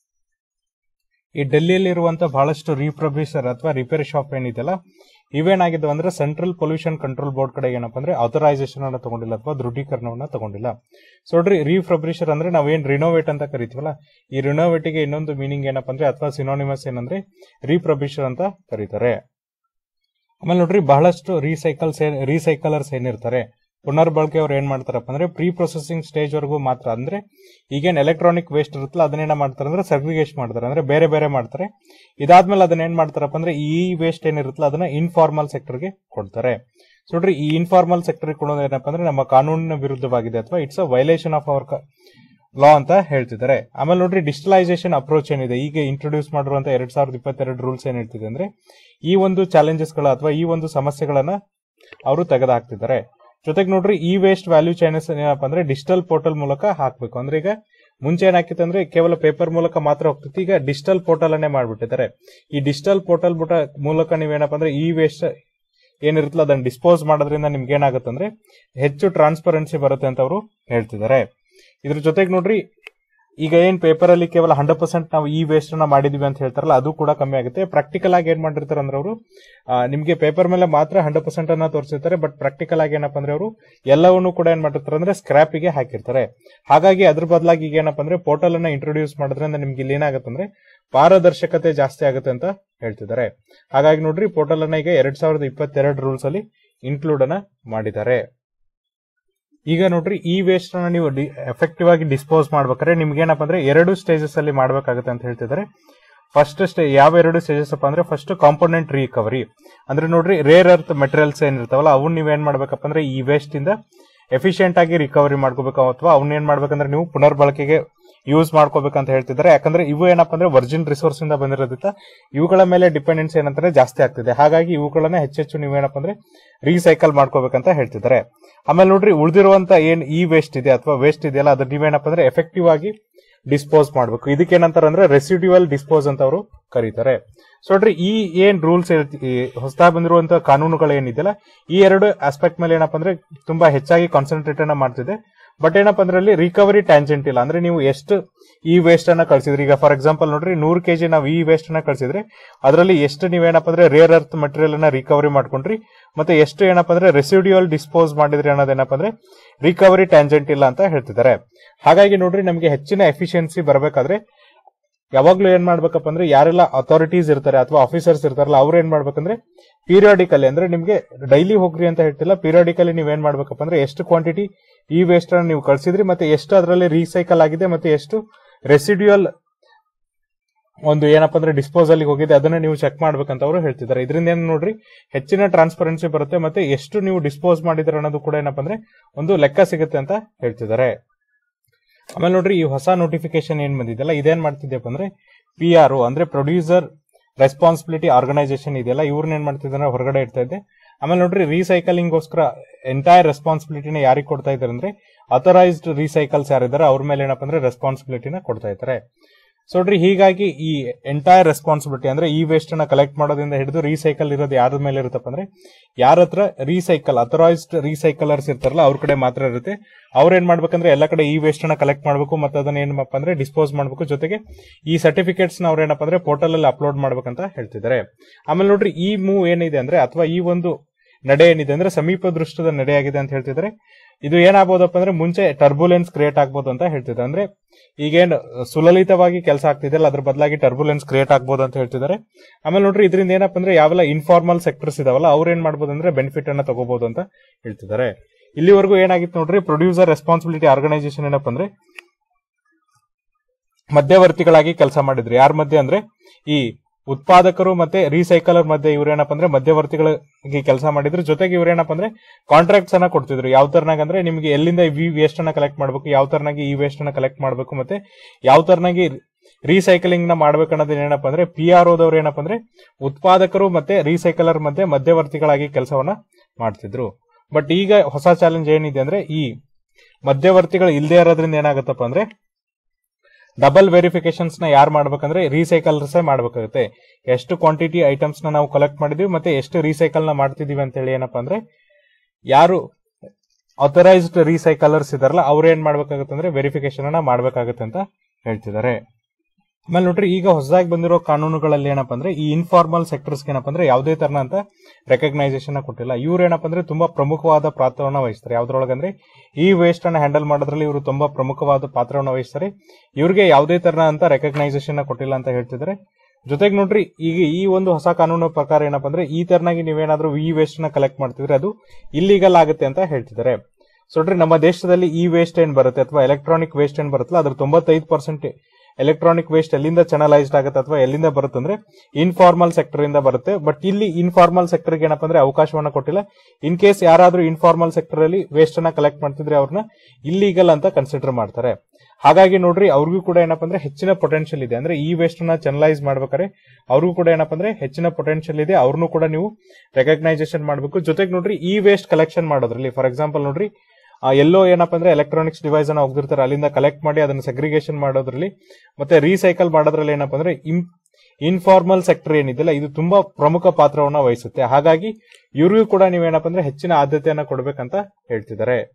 ಈ ಡೆಲ್ಲಿಯಲ್ಲಿ ಇರುವಂತ ಬಹಳಷ್ಟು ರೀಪ್ರೊಬ್ಯೂಸರ್ ಅಥವಾ ರಿಪೇರಿ ಶಾಪ್ ಏನಿದೆಯಲ್ಲ ಇವೇನಾಗಿದ್ದಾವೆ ಅಂದ್ರೆ ಸೆಂಟ್ರಲ್ ಪೊಲ್ಯೂಷನ್ ಕಂಟ್ರೋಲ್ ಬೋರ್ಡ್ ಕಡೆ ಏನಪ್ಪ ಅಂದ್ರೆ ಆಥರೈಸೇಷನ್ ಅನ್ನ ತಗೊಂಡಿಲ್ಲ ಅಥವಾ ದೃಢೀಕರಣವನ್ನ ತಗೊಂಡಿಲ್ಲ ಸೊ ನೋಡ್ರಿ ರೀಫ್ರಬ್ರಿಷರ್ ಅಂದ್ರೆ ನಾವೇನ್ ರಿನೋವೇಟ್ ಅಂತ ಕರಿತೀವಲ್ಲ ಈ ರಿನೋವೇಟಿಗೆ ಇನ್ನೊಂದು ಮೀನಿಂಗ್ ಏನಪ್ಪ ಅಂದ್ರೆ ಅಥವಾ ಸಿನೋನಿಮಸ್ ಏನಂದ್ರೆ ರೀಪ್ರಬ್ರಿಷರ್ ಅಂತ ಕರೀತಾರೆ ಆಮೇಲೆ ನೋಡ್ರಿ ಬಹಳಷ್ಟು ರೀಸೈಕಲ್ಸ್ ರೀಸೈಕಲರ್ಸ್ ಏನಿರ್ತಾರೆ ಪುನರ್ಬಳಕೆ ಅವ್ರು ಏನ್ ಮಾಡ್ತಾರಪ್ಪ ಅಂದ್ರೆ ಪ್ರೀ ಪ್ರೊಸೆಸಿಂಗ್ ಸ್ಟೇಜ್ ವರೆಗೂ ಮಾತ್ರ ಅಂದ್ರೆ ಈಗೇನ್ ಎಲೆಕ್ಟ್ರಾನಿಕ್ ವೇಸ್ಟ್ ಇರುತ್ತಲ್ಲ ಅದನ್ನೇನ ಮಾಡ್ತಾರೆ ಅಂದ್ರೆ ಸರ್ವಿಗೇಷನ್ ಮಾಡ್ತಾರೆ ಅಂದ್ರೆ ಬೇರೆ ಬೇರೆ ಮಾಡ್ತಾರೆ ಇದಾದ್ಮೇಲೆ ಅದನ್ನ ಏನ್ ಮಾಡ್ತಾರಪ್ಪ ಅಂದ್ರೆ ಈ ವೇಸ್ಟ್ ಏನಿರುತ್ತಲ್ಲ ಅದನ್ನ ಇನ್ಫಾರ್ಮಲ್ ಸೆಕ್ಟರ್ಗೆ ಕೊಡ್ತಾರೆ ಸೊ ನೋಡ್ರಿ ಈ ಇನ್ಫಾರ್ಮಲ್ ಸೆಕ್ಟರ್ ಕೊಡೋದು ಏನಪ್ಪ ಅಂದ್ರೆ ನಮ್ಮ ಕಾನೂನಿನ ವಿರುದ್ಧವಾಗಿದೆ ಅಥವಾ it's a violation of our law ಅಂತ ಹೇಳ್ತಿದ್ದಾರೆ ಆಮೇಲೆ ನೋಡ್ರಿ ಡಿಜಿಟಲೈಸೇಷನ್ ಅಪ್ರೋಚ್ ಏನಿದೆ ಈಗ ಇಂಟ್ರೊಡ್ಯೂಸ್ ಮಾಡಿರುವಂತ ಎರಡ್ ಸಾವಿರದ ಇಪ್ಪತ್ತೆರಡು ರೂಲ್ಸ್ ಏನ್ ಹೇಳ್ತಿದೆ ಅಂದ್ರೆ ಈ ಒಂದು ಚಾಲೆಂಜಸ್ ಗಳ ಅಥವಾ ಈ ಒಂದು ಸಮಸ್ಯೆಗಳನ್ನ ಅವರು ತೆಗೆದುಹಾಕ್ತಿದ್ದಾರೆ ಜೊತೆಗೆ ನೋಡ್ರಿ ಈ ವೇಸ್ಟ್ ವ್ಯಾಲ್ಯೂ ಚೈನಸ್ ಏನಪ್ಪ ಅಂದ್ರೆ ಡಿಜಿಟಲ್ ಪೋರ್ಟಲ್ ಮೂಲಕ ಹಾಕ್ಬೇಕು ಅಂದ್ರೆ ಈಗ ಮುಂಚೆ ಏನಾಕಿತ್ತು ಅಂದ್ರೆ ಕೇವಲ ಪೇಪರ್ ಮೂಲಕ ಮಾತ್ರ ಹೋಗ್ತಿತ್ತು ಈಗ ಡಿಜಿಟಲ್ ಪೋರ್ಟಲ್ ಅನ್ನೇ ಮಾಡ್ಬಿಟ್ಟಿದ್ದಾರೆ ಈ ಡಿಜಿಟಲ್ ಪೋರ್ಟಲ್ ಬಿಟ್ಟ ಮೂಲಕ ನೀವೇನಪ್ಪ ಅಂದ್ರೆ ಈ ವೇಸ್ಟ್ ಏನಿರುತ್ತಲ್ಲ ಅದನ್ನ ಡಿಸ್ಪೋಸ್ ಮಾಡೋದ್ರಿಂದ ನಿಮ್ಗೆ ಏನಾಗುತ್ತೆ ಅಂದ್ರೆ ಹೆಚ್ಚು ಟ್ರಾನ್ಸ್ಪರೆನ್ಸಿ ಬರುತ್ತೆ ಅಂತ ಅವರು ಹೇಳ್ತಿದ್ದಾರೆ ಇದ್ರ ಜೊತೆಗೆ ನೋಡ್ರಿ ಈಗ ಏನ್ ಪೇಪರ್ ಅಲ್ಲಿ ಕೇವಲ ಹಂಡ್ರೆಡ್ ಪರ್ಸೆಂಟ್ ನಾವು ಈ ವೇಸ್ಟ್ ನ ಮಾಡಿದೀವಿ ಅಂತ ಹೇಳ್ತಾರಲ್ಲ ಅದು ಕೂಡ ಕಮ್ಮಿ ಆಗುತ್ತೆ ಪ್ರಾಕ್ಟಿಕಲ್ ಆಗಿ ಏನ್ ಮಾಡಿರ್ತಾರೆ ಅಂದ್ರೆ ಅವರು ನಿಮ್ಗೆ ಪೇಪರ್ ಮೇಲೆ ಮಾತ್ರ ಹಂಡ್ರೆಡ್ ಪರ್ಸೆಂಟ್ ಅನ್ನ ತೋರಿಸಿರ್ತಾರೆ ಬಟ್ ಪ್ರಾಕ್ಟಿಕಲ್ ಆಗಿ ಏನಪ್ಪಾ ಅಂದ್ರೆ ಅವರು ಎಲ್ಲವನ್ನೂ ಕೂಡ ಏನ್ ಮಾಡಿರ್ತಾರೆ ಅಂದ್ರೆ ಸ್ಕ್ರಾಪ್ ಗೆ ಹಾಕಿರ್ತಾರೆ ಹಾಗಾಗಿ ಅದ್ರ ಬದಲಾಗಿ ಈಗ ಏನಪ್ಪಾ ಅಂದ್ರೆ ಪೋರ್ಟಲ್ ಅನ್ನ ಇಂಟ್ರೊಡ್ಯೂಸ್ ಮಾಡೋದ್ರಿಂದ ನಿಮ್ಗೆ ಇಲ್ಲಿ ಏನಾಗುತ್ತೆ ಅಂದ್ರೆ ಪಾರದರ್ಶಕತೆ ಜಾಸ್ತಿ ಆಗುತ್ತೆ ಅಂತ ಹೇಳ್ತಿದ್ದಾರೆ ಹಾಗಾಗಿ ನೋಡ್ರಿ ಪೋರ್ಟಲ್ ಅನ್ನ ಈಗ ಎರಡ್ ಸಾವಿರದ ಇಪ್ಪತ್ತೆರಡು ರೂಲ್ಸ್ ಅಲ್ಲಿ ಇನ್ಕ್ಲೂಡ್ ಅನ್ನ ಮಾಡಿದ್ದಾರೆ ಈಗ ನೋಡ್ರಿ ಈ ವೇಸ್ಟ್ ಅನ್ನ ನೀವು ಎಫೆಕ್ಟಿವ್ ಆಗಿ ಡಿಸ್ಪೋಸ್ ಮಾಡ್ಬೇಕಾದ್ರೆ ನಿಮ್ಗೆ ಏನಪ್ಪಾ ಅಂದ್ರೆ ಎರಡು ಸ್ಟೇಜಸ್ ಅಲ್ಲಿ ಮಾಡ್ಬೇಕಾಗುತ್ತೆ ಅಂತ ಹೇಳ್ತಿದ್ದಾರೆ ಫಸ್ಟ್ ಸ್ಟೇ ಯಾವ ಎರಡು ಸ್ಟೇಜಸ್ ಅಪ್ಪ ಅಂದ್ರೆ ಫಸ್ಟ್ ಕಾಂಪೋನೆಂಟ್ ರಿಕವರಿ ಅಂದ್ರೆ ನೋಡ್ರಿ ರೇರ್ ಅರ್ತ್ ಮೆಟೀರಿಯಲ್ಸ್ ಏನಿರ್ತಾವಲ್ಲ ಅವನ್ನ ನೀವೇನ್ ಮಾಡ್ಬೇಕಪ್ಪ ಅಂದ್ರೆ ಈ ವೇಸ್ಟ್ ಇಂದ ಎಫಿಷಿಯಂಟ್ ಆಗಿ ರಿಕವರಿ ಮಾಡ್ಕೋಬೇಕು ಅಥವಾ ಅವನ್ನ ಏನ್ ಮಾಡ್ಬೇಕಂದ್ರೆ ನೀವು ಪುನರ್ಬಳಕೆಗೆ ಯೂಸ್ ಮಾಡ್ಕೋಬೇಕಂತ ಹೇಳ್ತಿದ್ದಾರೆ ಯಾಕಂದ್ರೆ ಇವು ಏನಪ್ಪಾ ಅಂದ್ರೆ ವರ್ಜಿನ್ ರಿಸೋರ್ಸ್ ಇಂದ ಬಂದಿರೋದ್ರಿಂದ ಇವುಗಳ ಮೇಲೆ ಡಿಪೆಂಡೆನ್ಸ್ ಏನಂತಾರೆ ಜಾಸ್ತಿ ಆಗ್ತಿದೆ ಹಾಗಾಗಿ ಇವುಗಳನ್ನ ಹೆಚ್ಚೆಚ್ಚು ನೀವೇನಪ್ಪ ಅಂದ್ರೆ ರೀಸೈಕಲ್ ಮಾಡ್ಕೋಬೇಕಂತ ಹೇಳ್ತಿದ್ದಾರೆ ಆಮೇಲೆ ನೋಡ್ರಿ ಉಳಿದಿರುವಂತ ಏನ್ ಈ ವೇಸ್ಟ್ ಇದೆ ಅಥವಾ ವೇಸ್ಟ್ ಇದೆಯಲ್ಲ ಅದ್ರ ನೀವೇನಪ್ಪ ಅಂದ್ರೆ ಎಫೆಕ್ಟಿವ್ ಆಗಿ ಡಿಸ್ಪೋಸ್ ಮಾಡಬೇಕು ಇದಕ್ಕೆ ಏನಂತಾರೆ ಅಂದ್ರೆ ರೆಸಿಡ್ಯುವಲ್ ಡಿಸ್ಪೋಸ್ ಅಂತ ಅವರು ಕರೀತಾರೆ ಸೊ ನೋಡ್ರಿ ಈ ಏನ್ ರೂಲ್ಸ್ ಹೊಸದಾಗಿ ಬಂದಿರುವಂತಹ ಕಾನೂನುಗಳು ಏನಿದೆಯಲ್ಲ ಈ ಎರಡು ಆಸ್ಪೆಕ್ಟ್ ಮೇಲೆ ಏನಪ್ಪಾ ಅಂದ್ರೆ ತುಂಬಾ ಹೆಚ್ಚಾಗಿ ಕಾನ್ಸಂಟ್ರೇಟ್ ಅನ್ನ ಮಾಡ್ತಿದೆ ಬಟ್ ಏನಪ್ಪಾ ಅಂದ್ರೆ ಅಲ್ಲಿ ರಿಕವರಿ ಟ್ಯಾಂಜೆಂಟ್ ಇಲ್ಲ ಅಂದ್ರೆ ನೀವು ಎಷ್ಟು ಈ ವೇಸ್ಟ್ ಅನ್ನ ಕಳ್ಸಿದ್ರಿ ಈಗ ಫಾರ್ ಎಕ್ಸಾಂಪಲ್ ನೋಡ್ರಿ ನೂರು ಕೆಜಿ ನಾವು ಈ ವೇಸ್ಟ್ ಅನ್ನ ಕಳ್ಸಿದ್ರೆ ಅದರಲ್ಲಿ ಎಷ್ಟು ನೀವೇನಪ್ಪ ಅಂದ್ರೆ ರೇರ್ ಅರ್ತ್ ಮಟೀರಿಯಲ್ ಅನ್ನ ರಿಕವರಿ ಮಾಡ್ಕೊಂಡ್ರಿ ಮತ್ತೆ ಎಷ್ಟು ಏನಪ್ಪಾ ಅಂದ್ರೆ ರೆಸಿಡ್ಯೂಯಲ್ ಡಿಸ್ಪೋಸ್ ಮಾಡಿದ್ರಿ ಅನ್ನೋದೇನಪ್ಪ ಅಂದ್ರೆ ರಿಕವರಿ ಟ್ಯಾಂಜೆಂಟ್ ಇಲ್ಲ ಅಂತ ಹೇಳ್ತಿದ್ದಾರೆ ಹಾಗಾಗಿ ನೋಡ್ರಿ ನಮಗೆ ಹೆಚ್ಚಿನ ಎಫಿಷಿಯನ್ಸಿ ಬರಬೇಕಾದ್ರೆ ಯಾವಾಗ್ಲೂ ಏನ್ ಮಾಡ್ಬೇಕಪ್ಪ ಅಂದ್ರೆ ಯಾರೆಲ್ಲ ಅಥಾರಿಟೀಸ್ ಇರ್ತಾರೆ ಅಥವಾ ಆಫೀಸರ್ಸ್ ಇರ್ತಾರಲ್ಲ ಅವ್ರು ಏನ್ ಮಾಡ್ಬೇಕಂದ್ರೆ ಪೀರಿಯಾಡಿಕಲಿ ಅಂದ್ರೆ ನಿಮ್ಗೆ ಡೈಲಿ ಹೋಗ್ರಿ ಅಂತ ಹೇಳ್ತಿಲ್ಲ ಪೀರಿಯಾಡಿಕಲಿ ನೀವ್ ಏನ್ ಮಾಡ್ಬೇಕಪ್ಪ ಅಂದ್ರೆ ಎಷ್ಟು ಕ್ವಾಂಟಿಟಿ ಈ ವೇಸ್ಟ್ ಅನ್ನ ನೀವು ಕಳ್ಸಿದ್ರಿ ಮತ್ತೆ ಎಷ್ಟು ಅದರಲ್ಲಿ ರೀಸೈಕಲ್ ಆಗಿದೆ ಮತ್ತೆ ಎಷ್ಟು ರೆಸಿಡ್ಯೂಯಲ್ ಒಂದು ಏನಪ್ಪಾ ಅಂದ್ರೆ ಡಿಸ್ಪೋಸಲ್ ಹೋಗಿದೆ ಅದನ್ನ ನೀವು ಚೆಕ್ ಮಾಡ್ಬೇಕಂತ ಅವರು ಹೇಳ್ತಿದ್ದಾರೆ ಇದರಿಂದ ಏನ್ ನೋಡ್ರಿ ಹೆಚ್ಚಿನ ಟ್ರಾನ್ಸ್ಪರೆನ್ಸಿ ಬರುತ್ತೆ ಮತ್ತೆ ಎಷ್ಟು ನೀವು ಡಿಸ್ಪೋಸ್ ಮಾಡಿದ್ರೆ ಅನ್ನೋದು ಕೂಡ ಏನಪ್ಪಾ ಅಂದ್ರೆ ಒಂದು ಲೆಕ್ಕ ಸಿಗುತ್ತೆ ಅಂತ ಹೇಳ್ತಿದ್ದಾರೆ ಆಮೇಲೆ ನೋಡ್ರಿ ಈ ಹೊಸ ನೋಟಿಫಿಕೇಶನ್ ಏನ್ ಬಂದಿದೆಯಲ್ಲ ಇದೇನ್ ಮಾಡ್ತಿದ್ಯಪ್ಪ ಅಂದ್ರೆ ಪಿ ಆರ್ ಅಂದ್ರೆ ಪ್ರೊಡ್ಯೂಸರ್ ರೆಸ್ಪಾನ್ಸಿಬಿಲಿಟಿ ಆರ್ಗನೈಸೇಷನ್ ಇದೆಯಲ್ಲ ಇವ್ರನ್ನ ಏನ್ ಮಾಡ್ತಿದ್ದಾರೆ ಹೊರಗಡೆ ಇಡ್ತಾ ಇದ್ದೆ ಆಮೇಲೆ ನೋಡ್ರಿ ರೀಸೈಕಲಿಂಗ್ ಗೋಸ್ಕರ ಎಂಟೈರ್ ರೆಸ್ಪಾನ್ಸಿಬಿಲಿಟಿನ ಯಾರಿಗೆ ಕೊಡ್ತಾ ಇದ್ದಾರೆ ಅಂದ್ರೆ ಅಥರೈಸ್ಡ್ ರೀಸೈಕಲ್ಸ್ ಯಾರಿದ್ದಾರೆ ಅವ್ರ ಮೇಲೆ ಏನಪ್ಪ ಅಂದ್ರೆ ರೆಸ್ಪಾನ್ಸಿಬಿಲಿಟಿನ ಕೊಡ್ತಾ ಇದ್ದಾರೆ ಸೊ ನೋಡ್ರಿ ಹೀಗಾಗಿ ಈ ಎಂಟೈರ್ ರೆಸ್ಪಾನ್ಸಿಬಿಲಿಟಿ ಅಂದ್ರೆ ಈ ವೇಸ್ಟ್ ನ ಕಲೆಕ್ಟ್ ಮಾಡೋದ್ರಿಂದ ಹಿಡಿದು ರೀಸೈಕಲ್ ಇರೋದು ಯಾರ ಮೇಲೆ ಇರುತ್ತಪ್ಪ ಅಂದ್ರೆ ಯಾರ ಹತ್ರ ರೀಸೈಕಲ್ ಅಥರೈಸ್ಡ್ ರೀಸೈಕಲರ್ಸ್ ಇರ್ತಾರಲ್ಲ ಅವ್ರ ಕಡೆ ಮಾತ್ರ ಇರುತ್ತೆ ಅವ್ರ ಏನ್ ಮಾಡ್ಬೇಕಂದ್ರೆ ಎಲ್ಲ ಕಡೆ ಈ ವೇಸ್ಟ್ ನ ಕಲೆಕ್ಟ್ ಮಾಡಬೇಕು ಮತ್ತೆ ಅದನ್ನ ಏನಪ್ಪ ಅಂದ್ರೆ ಡಿಸ್ಪೋಸ್ ಮಾಡಬೇಕು ಜೊತೆಗೆ ಈ ಸರ್ಟಿಫಿಕೇಟ್ಸ್ ನ ಅವ್ರ ಏನಪ್ಪ ಅಂದ್ರೆ ಪೋರ್ಟಲ್ ಅಲ್ಲಿ ಅಪ್ಲೋಡ್ ಮಾಡ್ಬೇಕಂತ ಹೇಳ್ತಿದ್ದಾರೆ ಆಮೇಲೆ ನೋಡ್ರಿ ಈ ಮೂವ್ ಏನಿದೆ ಅಂದ್ರೆ ಅಥವಾ ಈ ಒಂದು ನಡೆ ಏನಿದೆ ಅಂದ್ರೆ ಸಮೀಪ ದೃಷ್ಟದ ನಡೆಯಾಗಿದೆ ಅಂತ ಹೇಳ್ತಿದ್ದಾರೆ ಇದು ಏನಾಗಬಹುದಪ್ಪ ಅಂದ್ರೆ ಮುಂಚೆ ಟರ್ಬುಲೆನ್ಸ್ ಕ್ರಿಯೇಟ್ ಆಗ್ಬೋದು ಅಂತ ಹೇಳ್ತಿದ್ದಾರೆ ಅಂದ್ರೆ ಈಗೇನ್ ಸುಲಲಿತವಾಗಿ ಕೆಲಸ ಆಗ್ತಿದೆಯಲ್ಲ ಅದ್ರ ಬದಲಾಗಿ ಟರ್ಬುಲೆನ್ಸ್ ಕ್ರಿಯೇಟ್ ಆಗ್ಬೋದು ಅಂತ ಹೇಳ್ತಿದ್ದಾರೆ ಆಮೇಲೆ ನೋಡ್ರಿ ಇದರಿಂದ ಏನಪ್ಪ ಅಂದ್ರೆ ಯಾವೆಲ್ಲ ಇನ್ಫಾರ್ಮಲ್ ಸೆಕ್ಟರ್ಸ್ ಇದಾವಲ್ಲ ಅವ್ರು ಏನ್ ಮಾಡ್ಬೋದು ಅಂದ್ರೆ ಬೆನಿಫಿಟ್ ಅನ್ನ ತಗೋಬಹುದು ಅಂತ ಹೇಳ್ತಿದ್ದಾರೆ ಇಲ್ಲಿವರೆಗೂ ಏನಾಗಿತ್ತು ನೋಡ್ರಿ ಪ್ರೊಡ್ಯೂಸರ್ ರೆಸ್ಪಾನ್ಸಿಬಿಲಿಟಿ ಆರ್ಗನೈಸೇಷನ್ ಏನಪ್ಪ ಅಂದ್ರೆ ಮಧ್ಯವರ್ತಿಗಳಾಗಿ ಕೆಲಸ ಮಾಡಿದ್ರು ಯಾರ ಮಧ್ಯೆ ಅಂದ್ರೆ ಈ ಉತ್ಪಾದಕರು ಮತ್ತೆ ರೀಸೈಕಲರ್ ಮಧ್ಯೆ ಇವ್ರೇನಪ್ಪ ಅಂದ್ರೆ ಮಧ್ಯವರ್ತಿಗಳಿಗೆ ಕೆಲಸ ಮಾಡಿದ್ರು ಜೊತೆಗೆ ಇವ್ರೇನಪ್ಪ ಅಂದ್ರೆ ಕಾಂಟ್ರಾಕ್ಟ್ಸ್ ಅನ್ನ ಕೊಡ್ತಿದ್ರು ಯಾವ ತರನಾಗ ಅಂದ್ರೆ ನಿಮ್ಗೆ ಎಲ್ಲಿಂದ ಈ ವೇಸ್ಟ್ ಅನ್ನ ಕಲೆಕ್ಟ್ ಮಾಡಬೇಕು ಯಾವ ತರನಾಗಿ ಈ ವೇಸ್ಟ್ ಅನ್ನ ಕಲೆಕ್ಟ್ ಮಾಡಬೇಕು ಮತ್ತೆ ಯಾವ ತರನಾಗಿ ರೀಸೈಕಲಿಂಗ್ ನ ಮಾಡ್ಬೇಕನ್ನೋದು ಏನಪ್ಪ ಅಂದ್ರೆ ಪಿ ಆರ್ ಓದವ್ರು ಏನಪ್ಪ ಅಂದ್ರೆ ಉತ್ಪಾದಕರು ಮತ್ತೆ ರೀಸೈಕಲರ್ ಮಧ್ಯೆ ಮಧ್ಯವರ್ತಿಗಳಾಗಿ ಕೆಲಸವನ್ನ ಮಾಡ್ತಿದ್ರು ಬಟ್ ಈಗ ಹೊಸ ಚಾಲೆಂಜ್ ಏನಿದೆ ಅಂದ್ರೆ ಈ ಮಧ್ಯವರ್ತಿಗಳು ಇಲ್ಲದೆ ಇರೋದ್ರಿಂದ ಏನಾಗುತ್ತಪ್ಪ ಅಂದ್ರೆ ಡಬಲ್ ವೆರಿಫಿಕೇಶನ್ಸ್ ನ ಯಾರು ಮಾಡ್ಬೇಕಂದ್ರೆ ರೀಸೈಕಲ್ಸ್ ಮಾಡ್ಬೇಕಾಗುತ್ತೆ ಎಷ್ಟು ಕ್ವಾಂಟಿಟಿ ಐಟಮ್ಸ್ ನ ನಾವು ಕಲೆಕ್ಟ್ ಮಾಡಿದೀವಿ ಮತ್ತೆ ಎಷ್ಟು ರೀಸೈಕಲ್ ನ ಮಾಡ್ತಿದೀವಿ ಅಂತ ಹೇಳಿ ಏನಪ್ಪಾ ಅಂದ್ರೆ ಯಾರು ಅಥರೈಸ್ಡ್ ರೀಸೈಕಲರ್ಸ್ ಇದಾರಲ್ಲ ಅವ್ರು ಏನ್ ಮಾಡ್ಬೇಕಾಗುತ್ತೆ ಅಂದ್ರೆ ವೆರಿಫಿಕೇಶನ್ ಅನ್ನ ಮಾಡ್ಬೇಕಾಗುತ್ತೆ ಅಂತ ಹೇಳ್ತಿದ್ದಾರೆ ಆಮೇಲೆ ನೋಡ್ರಿ ಈಗ ಹೊಸದಾಗಿ ಬಂದಿರೋ ಕಾನೂನುಗಳಲ್ಲಿ ಏನಪ್ಪಾ ಅಂದ್ರೆ ಈ ಇನ್ಫಾರ್ಮಲ್ ಸೆಕ್ಟರ್ಸ್ ಏನಪ್ಪಾ ಅಂದ್ರೆ ಯಾವುದೇ ತರನ ಅಂತ ರೆಕಗ್ನೈಸೇಷನ್ ಕೊಟ್ಟಿಲ್ಲ ಇವ್ರು ಏನಪ್ಪಾ ಅಂದ್ರೆ ತುಂಬಾ ಪ್ರಮುಖವಾದ ಪಾತ್ರವನ್ನ ವಹಿಸ್ತಾರೆ ಯಾವ್ದ್ರೊಳಗಂದ್ರೆ ಈ ವೇಸ್ಟ್ ಅನ್ನ ಹ್ಯಾಂಡಲ್ ಮಾಡೋದ್ರಲ್ಲಿ ಇವರು ತುಂಬಾ ಪ್ರಮುಖವಾದ ಪಾತ್ರವನ್ನ ವಹಿಸ್ತಾರೆ ಇವ್ರಿಗೆ ಯಾವುದೇ ತರನ ಅಂತ ರೆಕಗ್ನೈಸೇಷನ್ ಕೊಟ್ಟಿಲ್ಲ ಅಂತ ಹೇಳ್ತಿದ್ದಾರೆ ಜೊತೆಗೆ ನೋಡ್ರಿ ಈಗ ಈ ಒಂದು ಹೊಸ ಕಾನೂನು ಪ್ರಕಾರ ಏನಪ್ಪಾ ಅಂದ್ರೆ ಈ ತರನಾಗಿ ನೀವೇನಾದ್ರೂ ಈ ವೇಸ್ಟ್ ನ ಕಲೆಕ್ಟ್ ಮಾಡ್ತಿದ್ರೆ ಅದು ಇಲ್ಲಿಗಲ್ ಆಗುತ್ತೆ ಅಂತ ಹೇಳ್ತಿದ್ದಾರೆ ಸೊ ನೋಡ್ರಿ ನಮ್ಮ ದೇಶದಲ್ಲಿ ಈ ವೇಸ್ಟ್ ಏನ್ ಬರುತ್ತೆ ಅಥವಾ ಎಲೆಕ್ಟ್ರಾನಿಕ್ ವೇಸ್ಟ್ ಏನ್ ಬರುತ್ತಲ್ಲ ಅದ್ರ ತೊಂಬತ್ತೈದು ಪರ್ಸೆಂಟ್ ಎಲೆಕ್ಟ್ರಾನಿಕ್ ವೇಸ್ಟ್ ಎಲ್ಲಿಂದ ಚಾನಲೈಸ್ಡ್ ಆಗುತ್ತೆ ಅಥವಾ ಎಲ್ಲಿಂದ ಬರುತ್ತೆ ಅಂದ್ರೆ ಇನ್ಫಾರ್ಮಲ್ ಸೆಕ್ಟರ್ ಇಂದ ಬರುತ್ತೆ ಬಟ್ ಇಲ್ಲಿ ಇನ್ಫಾರ್ಮಲ್ ಸೆಕ್ಟರ್ ಏನಪ್ಪಾ ಅಂದ್ರೆ ಅವಕಾಶವನ್ನ ಕೊಟ್ಟಿಲ್ಲ ಇನ್ ಕೇಸ್ ಯಾರಾದ್ರೂ ಇನ್ಫಾರ್ಮಲ್ ಸೆಕ್ಟರ್ ಅಲ್ಲಿ ವೇಸ್ಟ್ ಅನ್ನ ಕಲೆಕ್ಟ್ ಮಾಡ್ತಿದ್ರೆ ಅವ್ರನ್ನ ಇಲ್ಲಿಗಲ್ ಅಂತ ಕನ್ಸಿಡರ್ ಮಾಡ್ತಾರೆ ಹಾಗಾಗಿ ನೋಡ್ರಿ ಅವ್ರಿಗೂ ಕೂಡ ಏನಪ್ಪಾ ಅಂದ್ರೆ ಹೆಚ್ಚಿನ ಪೊಟೆನ್ಶಿಯಲ್ ಇದೆ ಅಂದ್ರೆ ಈ ವೇಸ್ಟ್ ನ ಚನಲೈಸ್ ಮಾಡ್ಬೇಕಾದ್ರೆ ಅವ್ರಿಗೂ ಕೂಡ ಏನಪ್ಪಾ ಅಂದ್ರೆ ಹೆಚ್ಚಿನ ಪೊಟೆನ್ಶಿಯಲ್ ಇದೆ ಅವ್ರನ್ನೂ ಕೂಡ ನೀವು ರೆಕಗ್ನೈಸೇಷನ್ ಮಾಡಬೇಕು ಜೊತೆಗೆ ನೋಡ್ರಿ ಈ ವೇಸ್ಟ್ ಕಲೆಕ್ಷನ್ ಮಾಡೋದ್ರಲ್ಲಿ ಫಾರ್ ಎಕ್ಸಾಂಪಲ್ ನೋಡ್ರಿ ಆ ಎಲ್ಲೋ ಏನಪ್ಪಾ ಅಂದ್ರೆ ಎಲೆಕ್ಟ್ರಾನಿಕ್ಸ್ ಡಿವೈಸ್ ಅನ್ನ ಹೋಗ್ತಿರ್ತಾರೆ ಅಲ್ಲಿಂದ ಕಲೆಕ್ಟ್ ಮಾಡಿ ಅದನ್ನ ಸೆಗ್ರಿಗೇಷನ್ ಮಾಡೋದ್ರಲ್ಲಿ ಮತ್ತೆ ರೀಸೈಕಲ್ ಮಾಡೋದ್ರಲ್ಲಿ ಏನಪ್ಪಾ ಅಂದ್ರೆ ಇನ್ಫಾರ್ಮಲ್ ಸೆಕ್ಟರ್ ಏನಿದೆಯಲ್ಲ ಇದು ತುಂಬಾ ಪ್ರಮುಖ ಪಾತ್ರವನ್ನ ವಹಿಸುತ್ತೆ ಹಾಗಾಗಿ ಇವ್ರಿಗೂ ಕೂಡ ನೀವೇನಪ್ಪ ಅಂದ್ರೆ ಹೆಚ್ಚಿನ ಆದ್ಯತೆಯನ್ನ ಕೊಡ್ಬೇಕಂತ ಹೇಳ್ತಿದ್ದಾರೆ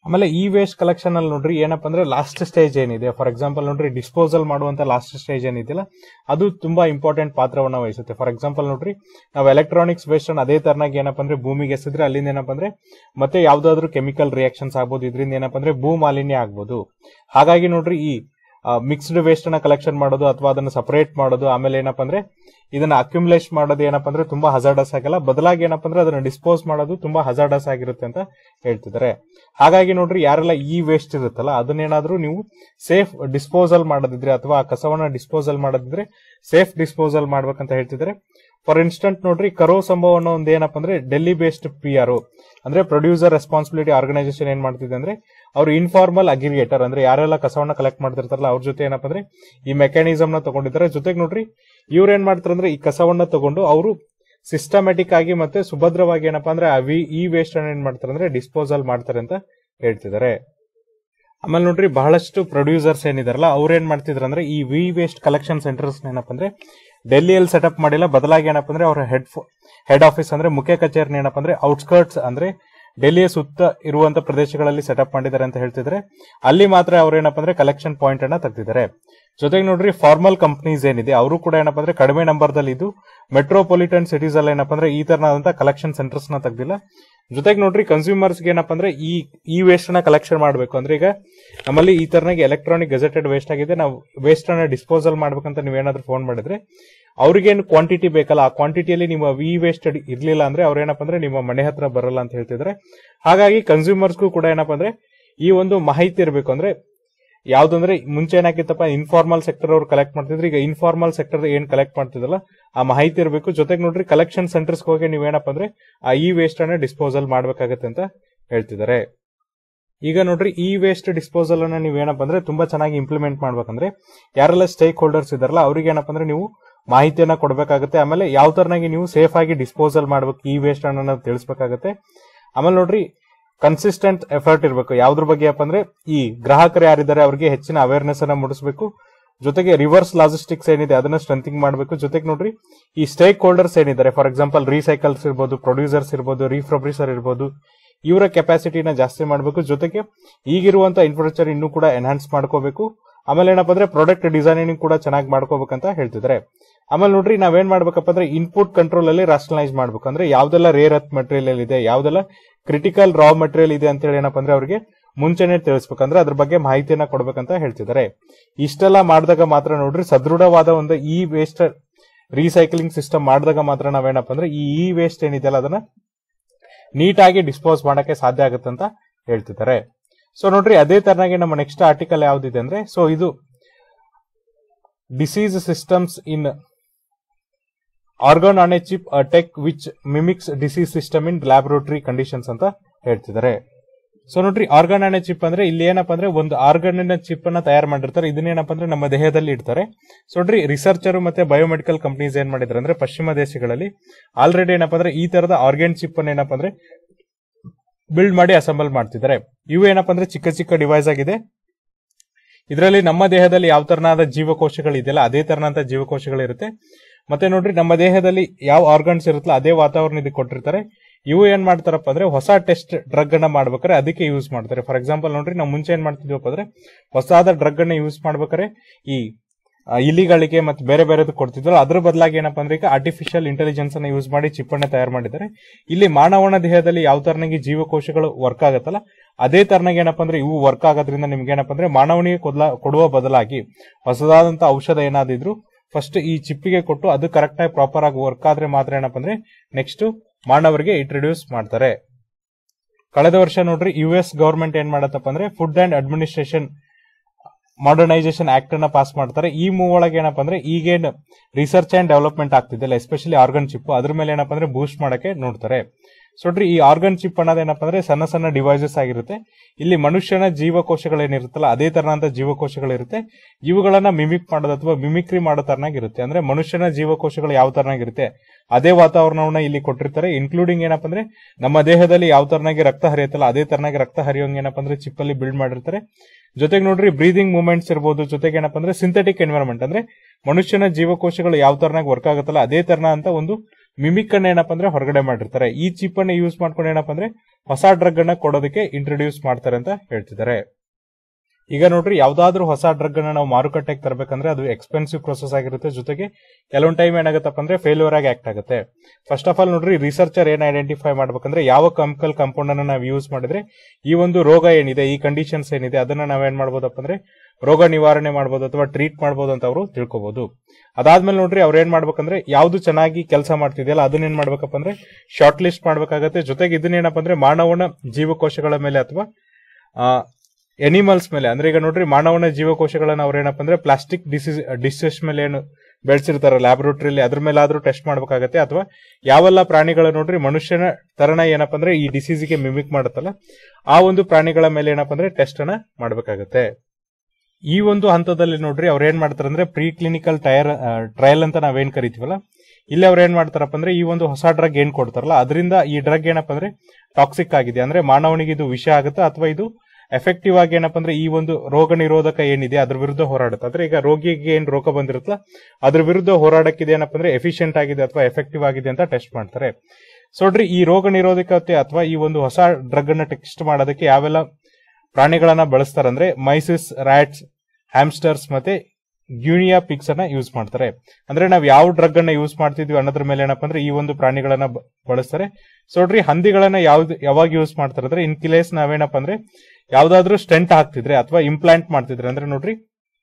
ಆಮೇಲೆ ಈ ವೇಸ್ಟ್ ಕಲೆಕ್ಷನ್ ಅಲ್ಲಿ ನೋಡ್ರಿ ಏನಪ್ಪಾ ಅಂದ್ರೆ ಲಾಸ್ಟ್ ಸ್ಟೇಜ್ ಏನಿದೆ ಫಾರ್ ಎಕ್ಸಾಂಪಲ್ ನೋಡ್ರಿ ಡಿಸ್ಪೋಸಲ್ ಮಾಡುವಂತ ಲಾಸ್ಟ್ ಸ್ಟೇಜ್ ಏನಿದೆಯಲ್ಲ ಅದು ತುಂಬಾ ಇಂಪಾರ್ಟೆಂಟ್ ಪಾತ್ರವನ್ನ ವಹಿಸುತ್ತೆ ಫಾರ್ ಎಕ್ಸಾಂಪಲ್ ನೋಡ್ರಿ ನಾವು ಎಲೆಕ್ಟ್ರಾನಿಕ್ಸ್ ವೇಸ್ಟ್ ಅನ್ನ ಅದೇ ತರನಾಗಿ ಏನಪ್ಪಾ ಅಂದ್ರೆ ಭೂಮಿಗೆ ಎಸೆದ್ರೆ ಅಲ್ಲಿಂದ ಏನಪ್ಪಾ ಅಂದ್ರೆ ಮತ್ತೆ ಯಾವ್ದಾದ್ರು ಕೆಮಿಕಲ್ ರಿಯಾಕ್ಷನ್ಸ್ ಆಗ್ಬೋದು ಇದರಿಂದ ಏನಪ್ಪಾ ಅಂದ್ರೆ ಭೂ ಮಾಲಿನ್ಯ ಆಗ್ಬೋದು ಹಾಗಾಗಿ ನೋಡ್ರಿ ಈ ಮಿಕ್ಸ್ಡ್ ವೇಸ್ಟ್ ಅನ್ನ ಕಲೆಕ್ಷನ್ ಮಾಡೋದು ಅಥವಾ ಅದನ್ನ ಸಪರೇಟ್ ಮಾಡೋದು ಆಮೇಲೆ ಏನಪ್ಪಾ ಅಂದ್ರೆ ಇದನ್ನ ಅಕ್ಯುಮುಲೇಟ್ ಮಾಡೋದು ಏನಪ್ಪಾ ಅಂದ್ರೆ ತುಂಬಾ ಹಜಾರ್ಡಸ್ ಆಗಲ್ಲ ಬದಲಾಗಿ ಏನಪ್ಪಾ ಅಂದ್ರೆ ಅದನ್ನ ಡಿಸ್ಪೋಸ್ ಮಾಡೋದು ತುಂಬಾ ಹಜಾರ್ಡಸ್ ಆಗಿರುತ್ತೆ ಅಂತ ಹೇಳ್ತಿದ್ದಾರೆ ಹಾಗಾಗಿ ನೋಡ್ರಿ ಯಾರೆಲ್ಲ ಈ ವೇಸ್ಟ್ ಇರುತ್ತಲ್ಲ ಅದನ್ನೇನಾದ್ರೂ ನೀವು ಸೇಫ್ ಡಿಸ್ಪೋಸಲ್ ಮಾಡೋದಿದ್ರೆ ಅಥವಾ ಆ ಕಸವನ್ನ ಡಿಸ್ಪೋಸಲ್ ಮಾಡೋದಿದ್ರೆ ಸೇಫ್ ಡಿಸ್ಪೋಸಲ್ ಮಾಡ್ಬೇಕಂತ ಹೇಳ್ತಿದ್ದಾರೆ ಫಾರ್ ಇನ್ಸ್ಟೆಂಟ್ ನೋಡ್ರಿ ಕರೋ ಸಂಭವ ಅನ್ನೋ ಒಂದು ಏನಪ್ಪಾ ಅಂದ್ರೆ ಡೆಲ್ಲಿ ಬೇಸ್ಡ್ ಪಿ ಆರ್ ಅಂದ್ರೆ ಪ್ರೊಡ್ಯೂಸರ್ ರೆಸ್ಪಾನ್ಸಿಬಿಲಿಟಿ ಆರ್ಗನೈಸೇಷನ್ ಏನ್ ಮಾಡ್ತಿದೆ ಅಂದ್ರೆ ಅವ್ರು ಇನ್ಫಾರ್ಮಲ್ ಅಗ್ರಿಗೇಟರ್ ಅಂದ್ರೆ ಯಾರೆಲ್ಲ ಕಸವನ್ನ ಕಲೆಕ್ಟ್ ಮಾಡ್ತಿರ್ತಾರಲ್ಲ ಅವ್ರ ಜೊತೆ ಏನಪ್ಪಾ ಅಂದ್ರೆ ಈ ಮೆಕ್ಯಾನಿಸಮ್ ನ ತಗೊಂಡಿದ್ದಾರೆ ಜೊತೆಗೆ ನೋಡ್ರಿ ಇವ್ರು ಏನ್ ಮಾಡ್ತಾರೆ ಅಂದ್ರೆ ಈ ಕಸವನ್ನ ತಗೊಂಡು ಅವರು ಸಿಸ್ಟಮ್ಯಾಟಿಕ್ ಆಗಿ ಮತ್ತೆ ಸುಭದ್ರವಾಗಿ ಏನಪ್ಪಾ ಅಂದ್ರೆ ಆ ವಿ- ಈ ವೇಸ್ಟ್ ಅನ್ನ ಏನ್ ಮಾಡ್ತಾರೆ ಅಂದ್ರೆ ಡಿಸ್ಪೋಸಲ್ ಮಾಡ್ತಾರೆ ಅಂತ ಹೇಳ್ತಿದ್ದಾರೆ ಆಮೇಲೆ ನೋಡ್ರಿ ಬಹಳಷ್ಟು ಪ್ರೊಡ್ಯೂಸರ್ಸ್ ಏನಿದಾರಲ್ಲ ಅವ್ರು ಏನ್ ಮಾಡ್ತಿದ್ರು ಅಂದ್ರೆ ಈ ವಿ ವೇಸ್ಟ್ ಕಲೆಕ್ಷನ್ ಸೆಂಟರ್ಸ್ ಏನಪ್ಪ ಅಂದ್ರೆ ಡೆಲ್ಲಿಯಲ್ಲಿ ಸೆಟಪ್ ಮಾಡಿಲ್ಲ ಬದಲಾಗಿ ಏನಪ್ಪ ಅಂದ್ರೆ ಅವ್ರ ಹೆಡ್ ಹೆಡ್ ಆಫೀಸ್ ಅಂದ್ರೆ ಮುಖ್ಯ ಕಚೇರಿ ಏನಪ್ಪ ಅಂದ್ರೆ ಔಟ್ಸ್ಕರ್ಟ್ಸ್ ಅಂದ್ರೆ ಡೆಲ್ಲಿಯ ಸುತ್ತ ಇರುವಂತ ಪ್ರದೇಶಗಳಲ್ಲಿ ಸೆಟಪ್ ಮಾಡಿದ್ದಾರೆ ಅಂತ ಹೇಳ್ತಿದ್ರೆ ಅಲ್ಲಿ ಮಾತ್ರ ಅವ್ರು ಏನಪ್ಪ ಅಂದ್ರೆ ಕಲೆಕ್ಷನ್ ಪಾಯಿಂಟ್ ಅನ್ನ ತೆಗ್ದಿದ್ದಾರೆ ಜೊತೆಗೆ ನೋಡ್ರಿ ಫಾರ್ಮಲ್ ಕಂಪನೀಸ್ ಏನಿದೆ ಅವರು ಕೂಡ ಏನಪ್ಪ ಅಂದ್ರೆ ಕಡಿಮೆ ನಂಬರ್ ದಲ್ಲಿ ಇದು ಮೆಟ್ರೋಪಾಲಿಟನ್ ಸಿಟೀಸ್ ಅಲ್ಲಿ ಏನಪ್ಪ ಅಂದ್ರೆ ಈ ತರನಾದಂತ ಕಲೆಕ್ಷನ್ ಸೆಂಟರ್ಸ್ ನ ತೆಗ್ದಿಲ್ಲ ಜೊತೆಗೆ ನೋಡ್ರಿ ಕನ್ಸ್ಯೂಮರ್ಸ್ ಏನಪ್ಪ ಅಂದ್ರೆ ಈ ಈ ವೇಸ್ಟ್ ನ ಕಲೆಕ್ಷನ್ ಮಾಡಬೇಕು ಅಂದ್ರೆ ಈಗ ನಮ್ಮಲ್ಲಿ ಈ ತರನಾಗಿ ಎಲೆಕ್ಟ್ರಾನಿಕ್ ಗೆಜೆಟೆಡ್ ವೇಸ್ಟ್ ಆಗಿದೆ ನಾವು ವೇಸ್ಟ್ ಅನ್ನ ಡಿಸ್ಪೋಸಲ್ ಮಾಡ್ಬೇಕಂತ ನೀವೇನಾದ್ರೂ ಫೋನ್ ಮಾಡಿದ್ರೆ ಅವ್ರಿಗೇನು ಕ್ವಾಂಟಿಟಿ ಬೇಕಲ್ಲ ಆ ಕ್ವಾಂಟಿಟಿಯಲ್ಲಿ ನಿಮ್ಮ ವಿ ವೇಸ್ಟ್ ಇರ್ಲಿಲ್ಲ ಅಂದ್ರೆ ಅವ್ರ ಏನಪ್ಪ ಅಂದ್ರೆ ನಿಮ್ಮ ಮನೆ ಹತ್ರ ಬರಲ್ಲ ಅಂತ ಹೇಳ್ತಿದ್ರೆ ಹಾಗಾಗಿ ಕನ್ಸ್ಯೂಮರ್ಸ್ಗೂ ಕೂಡ ಏನಪ್ಪ ಅಂದ್ರೆ ಈ ಒಂದು ಮಾಹಿತಿ ಇರಬೇಕು ಅಂದ್ರೆ ಯಾವ್ದಂದ್ರೆ ಮುಂಚೆ ಏನಾಗಿತ್ತಪ್ಪ ಇನ್ಫಾರ್ಮಲ್ ಸೆಕ್ಟರ್ ಅವ್ರು ಕಲೆಕ್ಟ್ ಮಾಡ್ತಿದ್ರು ಈಗ ಇನ್ಫಾರ್ಮಲ್ ಸೆಕ್ಟರ್ ಏನ್ ಕಲೆಕ್ಟ್ ಮಾಡ್ತಿದ್ರಲ್ಲ ಆ ಮಾಹಿತಿ ಇರಬೇಕು ಜೊತೆಗೆ ನೋಡ್ರಿ ಕಲೆಕ್ಷನ್ ಸೆಂಟರ್ಸ್ ಹೋಗಿ ನೀವೇನಪ್ಪ ಅಂದ್ರೆ ಆ ಈ ವೇಸ್ಟ್ ಅನ್ನ ಡಿಸ್ಪೋಸಲ್ ಮಾಡ್ಬೇಕಾಗತ್ತೆ ಅಂತ ಹೇಳ್ತಿದ್ದಾರೆ ಈಗ ನೋಡ್ರಿ ಈ ವೇಸ್ಟ್ ಡಿಸ್ಪೋಸಲ್ ಅನ್ನ ನೀವೇನಪ್ಪ ಅಂದ್ರೆ ತುಂಬಾ ಚೆನ್ನಾಗಿ ಇಂಪ್ಲಿಮೆಂಟ್ ಮಾಡ್ಬೇಕಂದ್ರೆ ಯಾರೆಲ್ಲ ಸ್ಟೇಕ್ ಹೋಲ್ಡರ್ಸ್ ಇದಾರಲ್ಲ ಅವ್ರಿಗೆ ಏನಪ್ಪ ಅಂದ್ರೆ ನೀವು ಮಾಹಿತಿಯನ್ನ ಕೊಡಬೇಕಾಗುತ್ತೆ ಆಮೇಲೆ ಯಾವ ತರನಾಗಿ ನೀವು ಸೇಫ್ ಆಗಿ ಡಿಸ್ಪೋಸಲ್ ಮಾಡ್ಬೇಕು ಈ ವೇಸ್ಟ್ ಅನ್ನ ನಾವು ತಿಳಿಸ್ಬೇಕಾಗತ್ತೆ ಆಮೇಲೆ ನೋಡ್ರಿ ಕನ್ಸಿಸ್ಟೆಂಟ್ ಎಫರ್ಟ್ ಇರಬೇಕು ಯಾವ್ದ್ರ ಬಗ್ಗೆ ಅಪ್ಪ ಅಂದ್ರೆ ಈ ಗ್ರಾಹಕರು ಯಾರಿದ್ದಾರೆ ಅವ್ರಿಗೆ ಹೆಚ್ಚಿನ ಅವೇರ್ನೆಸ್ ಅನ್ನ ಮೂಡಿಸಬೇಕು ಜೊತೆಗೆ ರಿವರ್ಸ್ ಲಾಜಿಸ್ಟಿಕ್ಸ್ ಏನಿದೆ ಅದನ್ನ ಸ್ಟ್ರೆಂಥಿಂಗ್ ಮಾಡಬೇಕು ಜೊತೆಗೆ ನೋಡ್ರಿ ಈ ಸ್ಟೇಕ್ ಹೋಲ್ಡರ್ಸ್ ಏನಿದ್ದಾರೆ ಫಾರ್ ಎಕ್ಸಾಂಪಲ್ ರೀಸೈಕಲ್ಸ್ ಇರ್ಬೋದು ಪ್ರೊಡ್ಯೂಸರ್ಸ್ ಇರ್ಬೋದು ರೀಫ್ರಬ್ರಿಸರ್ ಇರ್ಬೋದು ಇವರ ಕೆಪಾಸಿಟಿನ ಜಾಸ್ತಿ ಮಾಡಬೇಕು ಜೊತೆಗೆ ಈಗಿರುವಂತ ಇನ್ಫ್ರಾಸ್ಟ್ರಕ್ಚರ್ ಇನ್ನೂ ಕೂಡ ಎನ್ಹಾನ್ಸ್ ಮಾಡ್ಕೋಬೇಕು ಆಮೇಲೆ ಏನಪ್ಪ ಅಂದ್ರೆ ಪ್ರಾಡಕ್ಟ್ ಡಿಸೈನಿಂಗ್ ಕೂಡ ಚೆನ್ನಾಗಿ ಮಾಡ್ಕೋಬೇಕಂತ ಹೇಳ್ತಿದ್ದಾರೆ ಆಮೇಲೆ ನೋಡ್ರಿ ನಾವೇನ್ ಮಾಡ್ಬೇಕಪ್ಪ ಅಂದ್ರೆ ಇನ್ಪುಟ್ ಕಂಟ್ರೋಲ್ ಅಲ್ಲಿ ರಾಷನಲೈಸ್ ಮಾಡ್ಬೇಕು ಅಂದ್ರೆ ಯಾವ್ದೆಲ್ಲ ರೇರ್ ಅರ್ತ್ ಮೆಟೀರಿಯಲ್ ಇದೆ ಯಾವ್ದೆಲ್ಲ ಕ್ರಿಟಿಕಲ್ ರಾ ಮೆಟೀರಿಯಲ್ ಇದೆ ಅಂತ ಹೇಳಿ ಏನಪ್ಪ ಅಂದ್ರೆ ಅವ್ರಿಗೆ ಮುಂಚೆನೆ ತಿಳಿಸ್ಬೇಕಂದ್ರೆ ಅದ್ರ ಬಗ್ಗೆ ಮಾಹಿತಿಯನ್ನ ಕೊಡ್ಬೇಕಂತ ಹೇಳ್ತಿದ್ದಾರೆ ಇಷ್ಟೆಲ್ಲ ಮಾಡಿದಾಗ ಮಾತ್ರ ನೋಡ್ರಿ ಸದೃಢವಾದ ಒಂದು ಈ ವೇಸ್ಟ್ ರೀಸೈಕ್ಲಿಂಗ್ ಸಿಸ್ಟಮ್ ಮಾಡಿದಾಗ ಮಾತ್ರ ನಾವೇನಪ್ಪ ಅಂದ್ರೆ ಈ ಇ ವೇಸ್ಟ್ ಏನಿದೆಯಲ್ಲ ಅದನ್ನ ನೀಟಾಗಿ ಡಿಸ್ಪೋಸ್ ಮಾಡಕ್ಕೆ ಸಾಧ್ಯ ಆಗುತ್ತೆ ಅಂತ ಹೇಳ್ತಿದ್ದಾರೆ ಸೊ ನೋಡ್ರಿ ಅದೇ ತರನಾಗಿ ನಮ್ಮ ನೆಕ್ಸ್ಟ್ ಆರ್ಟಿಕಲ್ ಯಾವ್ದಿದೆ ಅಂದ್ರೆ ಸೊ ಇದು disease systems in organ on a chip tech which mimics disease system in laboratory conditions ಅಂತ ಹೇಳ್ತಿದ್ದಾರೆ ಸೊ ನೋಡ್ರಿ ಆರ್ಗನ್ ಆನ್ ಎ ಚಿಪ್ ಅಂದ್ರೆ ಇಲ್ಲಿ ಏನಪ್ಪಾ ಅಂದ್ರೆ ಒಂದು ಆರ್ಗನ್ ಚಿಪ್ ಅನ್ನ ತಯಾರು ಮಾಡಿರ್ತಾರೆ ಇದನ್ನೇನಪ್ಪ ಅಂದ್ರೆ ನಮ್ಮ ದೇಹದಲ್ಲಿ ಇಡ್ತಾರೆ ಸೊ ನೋಡ್ರಿ ರಿಸರ್ಚರ್ ಮತ್ತೆ ಬಯೋಮೆಡಿಕಲ್ ಕಂಪನೀಸ್ ಏನ್ ಮಾಡಿದ್ದಾರೆ ಅಂದ್ರೆ ಪಶ್ಚಿಮ ದೇಶಗಳಲ್ಲಿ ಆಲ್ರೆಡಿ ಏನಪ್ಪಾ ಅಂದ್ರೆ ಈ ತರದ ಆರ್ಗನ್ ಚಿಪ್ ಅನ್ನ ಏನಪ್ಪಾ ಅಂದ್ರೆ ಬಿಲ್ಡ್ ಮಾಡಿ ಅಸೆಂಬಲ್ ಮಾಡ್ತಿದ್ದಾರೆ ಇವು ಏನಪ್ಪಾ ಅಂದ್ರೆ ಚಿಕ್ಕ ಚಿಕ್ಕ ಡಿವೈಸ್ ಆಗಿದೆ ಇದರಲ್ಲಿ ನಮ್ಮ ದೇಹದಲ್ಲಿ ಯಾವ ತರನಾದ ಜೀವಕೋಶಗಳು ಇದೆಯಲ್ಲ ಅದೇ ತರನಾದ ಜೀವಕೋಶಗಳಿರುತ್ತೆ ಮತ್ತೆ ನೋಡ್ರಿ ನಮ್ಮ ದೇಹದಲ್ಲಿ ಯಾವ ಆರ್ಗನ್ಸ್ ಇರುತ್ತಲ್ಲ ಅದೇ ವಾತಾವರಣ ಇದಕ್ಕೆ ಕೊಟ್ಟಿರ್ತಾರೆ ಇವು ಏನ್ ಮಾಡ್ತಾರಪ್ಪ ಅಂದ್ರೆ ಹೊಸ ಟೆಸ್ಟ್ ಡ್ರಗ್ ಅನ್ನ ಮಾಡ್ಬೇಕಾದ್ರೆ ಅದಕ್ಕೆ ಯೂಸ್ ಮಾಡ್ತಾರೆ ಫಾರ್ ಎಕ್ಸಾಂಪಲ್ ನೋಡ್ರಿ ನಾವು ಮುಂಚೆ ಏನ್ ಮಾಡ್ತಿದ್ವಪ್ಪ ಅಂದ್ರೆ ಹೊಸದಾದ ಡ್ರಗ್ ಅನ್ನ ಯೂಸ್ ಮಾಡ್ಬೇಕಾದ್ರೆ ಈ ಆ, ಇಲಿಗಳಿಗೆ ಮತ್ತೆ ಬೇರೆ ಬೇರೆದು ಕೊಡ್ತಿದ್ರು ಅದ್ರ ಬದಲಾಗಿ ಏನಪ್ಪಾ ಅಂದ್ರೆ ಈಗ ಆರ್ಟಿಫಿಷಿಯಲ್ ಇಂಟೆಲಿಜೆನ್ಸ್ ಅನ್ನ ಯೂಸ್ ಮಾಡಿ ಚಿಪ್ ಅನ್ನ ತಯಾರು ಮಾಡಿದ್ದಾರೆ ಇಲ್ಲಿ ಮಾನವನ ದೇಹದಲ್ಲಿ ಯಾವ ತರನಾಗಿ ಜೀವಕೋಶಗಳು ವರ್ಕ್ ಆಗತ್ತಲ್ಲ ಅದೇ ತರನಾಗಿ ಏನಪ್ಪಾ ಅಂದ್ರೆ ಇವು ವರ್ಕ್ ಆಗೋದ್ರಿಂದ ನಿಮ್ಗೆ ಏನಪ್ಪಾ ಅಂದ್ರೆ ಮಾನವನಿಗೆ ಕೊಡ್ಲ ಕೊಡುವ ಬದಲಾಗಿ ಹೊಸದಾದಂತ ಔಷಧ ಏನಾದಿದ್ರು ಫಸ್ಟ್ ಈ ಚಿಪ್ಪಿಗೆ ಕೊಟ್ಟು ಅದು ಕರೆಕ್ಟ್ ಆಗಿ ಪ್ರಾಪರ್ ಆಗಿ ವರ್ಕ್ ಆದ್ರೆ ಮಾತ್ರ ಏನಪ್ಪಾ ಅಂದ್ರೆ ನೆಕ್ಸ್ಟ್ ಮಾನವರಿಗೆ ಇಂಟ್ರೊಡ್ಯೂಸ್ ಮಾಡ್ತಾರೆ ಕಳೆದ ವರ್ಷ ನೋಡ್ರಿ ಯು ಎಸ್ ಗವರ್ಮೆಂಟ್ ಏನ್ ಮಾಡತ್ತಪ್ಪ ಅಂದ್ರೆ food and administration modernisation act ಅನ್ನ ಪಾಸ್ ಮಾಡ್ತಾರೆ ಈ ಮೂವ್ ಒಳಗೆ ಏನಪ್ಪಾ ಅಂದ್ರೆ ಈಗೇನ್ ರಿಸರ್ಚ್ ಅಂಡ್ ಡೆವಲಪ್ಮೆಂಟ್ ಆಗ್ತಿದೆಲ್ಲ ಎಸ್ಪೆಷಲಿ ಆರ್ಗನ್ ಚಿಪ್ ಅದ್ರ ಮೇಲೆ ಏನಪ್ಪಾ ಅಂದ್ರೆ ಬೂಸ್ಟ್ ಮಾಡಕ್ಕೆ ನೋಡ್ತಾರೆ ಸೊ ನೋಡ್ರಿ ಈ ಆರ್ಗನ್ ಚಿಪ್ ಅನ್ನೋದು ಏನಪ್ಪಾ ಅಂದ್ರೆ ಸಣ್ಣ ಸಣ್ಣ ಡಿವೈಸಸ್ ಆಗಿರುತ್ತೆ ಇಲ್ಲಿ ಮನುಷ್ಯನ ಜೀವಕೋಶಗಳೇನಿರುತ್ತಲ್ಲ ಅದೇ ತರನಾದ ಜೀವಕೋಶಗಳಿರುತ್ತೆ ಇವುಗಳನ್ನ ಮಿಮಿಕ್ ಮಾಡೋದು ಅಥವಾ ಮಿಮಿಕ್ರಿ ಮಾಡೋ ತರನಾಗಿರುತ್ತೆ ಅಂದ್ರೆ ಮನುಷ್ಯನ ಜೀವಕೋಶಗಳು ಯಾವ ತರನಾಗಿರುತ್ತೆ ಅದೇ ವಾತಾವರಣವನ್ನ ಇಲ್ಲಿ ಕೊಟ್ಟಿರ್ತಾರೆ ಇನ್ಕ್ಲೂಡಿಂಗ್ ಏನಪ್ಪಾ ಅಂದ್ರೆ ನಮ್ಮ ದೇಹದಲ್ಲಿ ಯಾವ ತರನಾಗಿ ರಕ್ತ ಹರಿಯುತ್ತಲ್ಲ ಅದೇ ತರನಾಗಿ ರಕ್ತ ಹರಿಯೋಂಗ್ ಏನಪ್ಪಾ ಅಂದ್ರೆ ಚಿಪ್ ಅಲ್ಲಿ ಬಿಲ್ಡ್ ಮಾಡಿರ್ತಾರೆ ಜೊತೆಗೆ ನೋಡ್ರಿ ಬ್ರೀದಿಂಗ್ ಮೂವ್ಮೆಂಟ್ಸ್ ಇರ್ಬೋದು ಜೊತೆಗೆ ಏನಪ್ಪಾ ಅಂದ್ರೆ ಸಿಂಥೆಟಿಕ್ ಎನ್ವಿರಾನ್ಮೆಂಟ್ ಅಂದ್ರೆ ಮನುಷ್ಯನ ಜೀವಕೋಶಗಳು ಯಾವ ತರನಾಗಿ ವರ್ಕ್ ಆಗುತ್ತಲ್ಲ ಅದೇ ತರನ ಅಂತ ಒಂದು ಮಿಮಿಕ್ ಅನ್ನ ಏನಪ್ಪ ಅಂದ್ರೆ ಹೊರಗಡೆ ಮಾಡಿರ್ತಾರೆ ಈ ಚಿಪ್ ಅನ್ನ ಯೂಸ್ ಮಾಡ್ಕೊಂಡು ಏನಪ್ಪ ಅಂದ್ರೆ ಹೊಸ ಡ್ರಗ್ ಅನ್ನ ಕೊಡೋದಕ್ಕೆ ಇಂಟ್ರೊಡ್ಯೂಸ್ ಮಾಡ್ತಾರೆ ಅಂತ ಹೇಳ್ತಿದ್ದಾರೆ ಈಗ ನೋಡ್ರಿ ಯಾವ್ದಾದ್ರು ಹೊಸ ಡ್ರಗ್ ಅನ್ನ ನಾವು ಮಾರುಕಟ್ಟೆಗೆ ತರಬೇಕಂದ್ರೆ ಅದು ಎಕ್ಸ್ಪೆನ್ಸಿವ್ ಪ್ರೊಸೆಸ್ ಆಗಿರುತ್ತೆ ಜೊತೆಗೆ ಕೆಲವೊಂದು ಟೈಮ್ ಏನಾಗುತ್ತಪ್ಪ ಅಂದ್ರೆ ಫೇಲ್ಯೂರ್ ಆಗಿ ಆಕ್ಟ್ ಆಗುತ್ತೆ ಫಸ್ಟ್ ಆಫ್ ಆಲ್ ನೋಡ್ರಿ ರಿಸರ್ಚರ್ ಏನ್ ಐಡೆಂಟಿಫೈ ಮಾಡ್ಬೇಕಂದ್ರೆ ಯಾವ ಕೆಮಿಕಲ್ ಕಾಂಪೌಂಡ್ ಅನ್ನ ನಾವು ಯೂಸ್ ಮಾಡಿದ್ರೆ ಈ ಒಂದು ರೋಗ ಏನಿದೆ ಈ ಕಂಡೀಷನ್ಸ್ ಏನಿದೆ ಅದನ್ನ ನಾವೇನ್ ಮಾಡ್ಬೋದಪ್ಪ ಅಂದ್ರೆ ರೋಗ ನಿವಾರಣೆ ಮಾಡ್ಬೋದು ಅಥವಾ ಟ್ರೀಟ್ ಮಾಡ್ಬೋದು ಅಂತ ಅವರು ತಿಳ್ಕೊಬಹುದು ಅದಾದ್ಮೇಲೆ ನೋಡ್ರಿ ಅವ್ರು ಏನ್ ಮಾಡ್ಬೇಕಂದ್ರೆ ಯಾವ್ದು ಚೆನ್ನಾಗಿ ಕೆಲಸ ಮಾಡ್ತಿದೆಯಲ್ಲ ಅದನ್ನ ಏನ್ ಮಾಡ್ಬೇಕಪ್ಪ ಅಂದ್ರೆ ಶಾರ್ಟ್ ಲಿಸ್ಟ್ ಮಾಡ್ಬೇಕಾಗತ್ತೆ ಜೊತೆಗೆ ಇದನ್ನೇನಪ್ಪ ಅಂದ್ರೆ ಮಾನವನ ಜೀವಕೋಶಗಳ ಮೇಲೆ ಅಥವಾ ಎನಿಮಲ್ಸ್ ಮೇಲೆ ಅಂದ್ರೆ ಈಗ ನೋಡ್ರಿ ಮಾನವನ ಜೀವಕೋಶಗಳನ್ನ ಅವ್ರ ಏನಪ್ಪ ಅಂದ್ರೆ ಪ್ಲಾಸ್ಟಿಕ್ ಡಿಸೀಸ್ ಡಿಸೀಸ್ ಮೇಲೆ ಏನು ಬೆಳೆಸಿರ್ತಾರ ಲ್ಯಾಬೊರೇಟರಿಯಲ್ಲಿ ಅದ್ರ ಮೇಲೆ ಆದ್ರೂ ಟೆಸ್ಟ್ ಮಾಡ್ಬೇಕಾಗತ್ತೆ ಅಥವಾ ಯಾವೆಲ್ಲ ಪ್ರಾಣಿಗಳ ನೋಡ್ರಿ ಮನುಷ್ಯನ ತರಣ ಏನಪ್ಪ ಅಂದ್ರೆ ಈ ಡಿಸೀಸ್ಗೆ ಮಿಮಿಕ್ ಮಾಡುತ್ತಲ್ಲ ಆ ಒಂದು ಪ್ರಾಣಿಗಳ ಮೇಲೆ ಏನಪ್ಪ ಅಂದ್ರೆ ಟೆಸ್ಟ್ ಅನ್ನ ಮಾಡ್ಬೇಕಾಗತ್ತೆ ಈ ಒಂದು ಹಂತದಲ್ಲಿ ನೋಡ್ರಿ ಅವ್ರ ಏನ್ ಮಾಡ್ತಾರೆ ಅಂದ್ರೆ ಪ್ರೀ ಕ್ಲಿನಿಕಲ್ ಟಯರ್ ಟ್ರಯಲ್ ಅಂತ ನಾವೇನ್ ಕರಿತೀವಲ್ಲ ಇಲ್ಲಿ ಅವ್ರು ಏನ್ ಮಾಡ್ತಾರಪ್ಪ ಅಂದ್ರೆ ಈ ಒಂದು ಹೊಸ ಡ್ರಗ್ ಏನ್ ಕೊಡ್ತಾರಲ್ಲ ಅದರಿಂದ ಈ ಡ್ರಗ್ ಏನಪ್ಪ ಅಂದ್ರೆ ಟಾಕ್ಸಿಕ್ ಆಗಿದೆ ಅಂದ್ರೆ ಮಾನವನಿಗೆ ಇದು ವಿಷ ಆಗುತ್ತೆ ಅಥವಾ ಇದು ಎಫೆಕ್ಟಿವ್ ಆಗಿ ಏನಪ್ಪ ಅಂದ್ರೆ ಈ ಒಂದು ರೋಗ ನಿರೋಧಕ ಏನಿದೆ ಅದ್ರ ವಿರುದ್ಧ ಹೋರಾಡುತ್ತೆ ಅಂದ್ರೆ ಈಗ ರೋಗಿಗೆ ಏನ್ ರೋಗ ಬಂದಿರುತ್ತಲ್ಲ ಅದ್ರ ವಿರುದ್ಧ ಹೋರಾಡಕ್ಕೆ ಏನಪ್ಪ ಅಂದ್ರೆ ಎಫಿಷಿಯಂಟ್ ಆಗಿದೆ ಅಥವಾ ಎಫೆಕ್ಟಿವ್ ಆಗಿದೆ ಅಂತ ಟೆಸ್ಟ್ ಮಾಡ್ತಾರೆ ಸೊ ನೋಡ್ರಿ ಈ ರೋಗ ನಿರೋಧಕತೆ ಅಥವಾ ಈ ಒಂದು ಹೊಸ ಡ್ರಗ್ ಅನ್ನ ಟೆಸ್ಟ್ ಮಾಡೋದಕ್ಕೆ ಯಾವೆಲ್ಲ ಪ್ರಾಣಿಗಳನ್ನ ಬಳಸ್ತಾರಂದ್ರೆ ಮೈಸಿಸ್ ರ್ಯಾಟ್ಸ್ ಹ್ಯಾಮ್ಸ್ಟರ್ಸ್ ಮತ್ತೆ ಗ್ಯೂನಿಯಾ ಪಿಕ್ಸ್ ಅನ್ನ ಯೂಸ್ ಮಾಡ್ತಾರೆ ಅಂದ್ರೆ ನಾವು ಯಾವ ಡ್ರಗ್ ಅನ್ನ ಯೂಸ್ ಮಾಡ್ತಿದ್ವಿ ಅನ್ನೋದ್ರ ಮೇಲೆ ಏನಪ್ಪ ಅಂದ್ರೆ ಈ ಒಂದು ಪ್ರಾಣಿಗಳನ್ನ ಬ- ಬಳಸ್ತಾರೆ ಸೊ ನೋಡ್ರಿ ಹಂದಿಗಳನ್ನ ಯಾವ್ದು ಯಾವಾಗ ಯೂಸ್ ಮಾಡ್ತಾರೆ ಅಂದ್ರೆ ಇನ್ ಕೇಸ್ ನಾವೇನಪ್ಪ ಅಂದ್ರೆ ಯಾವ್ದಾದ್ರು ಸ್ಟೆಂಟ್ ಹಾಕ್ತಿದ್ರೆ ಅಥವಾ ಇಂಪ್ಲಾಂಟ್ ಮಾಡ್ತಿದ್ರೆ ಅಂದ್ರೆ ನೋಡ್ರಿ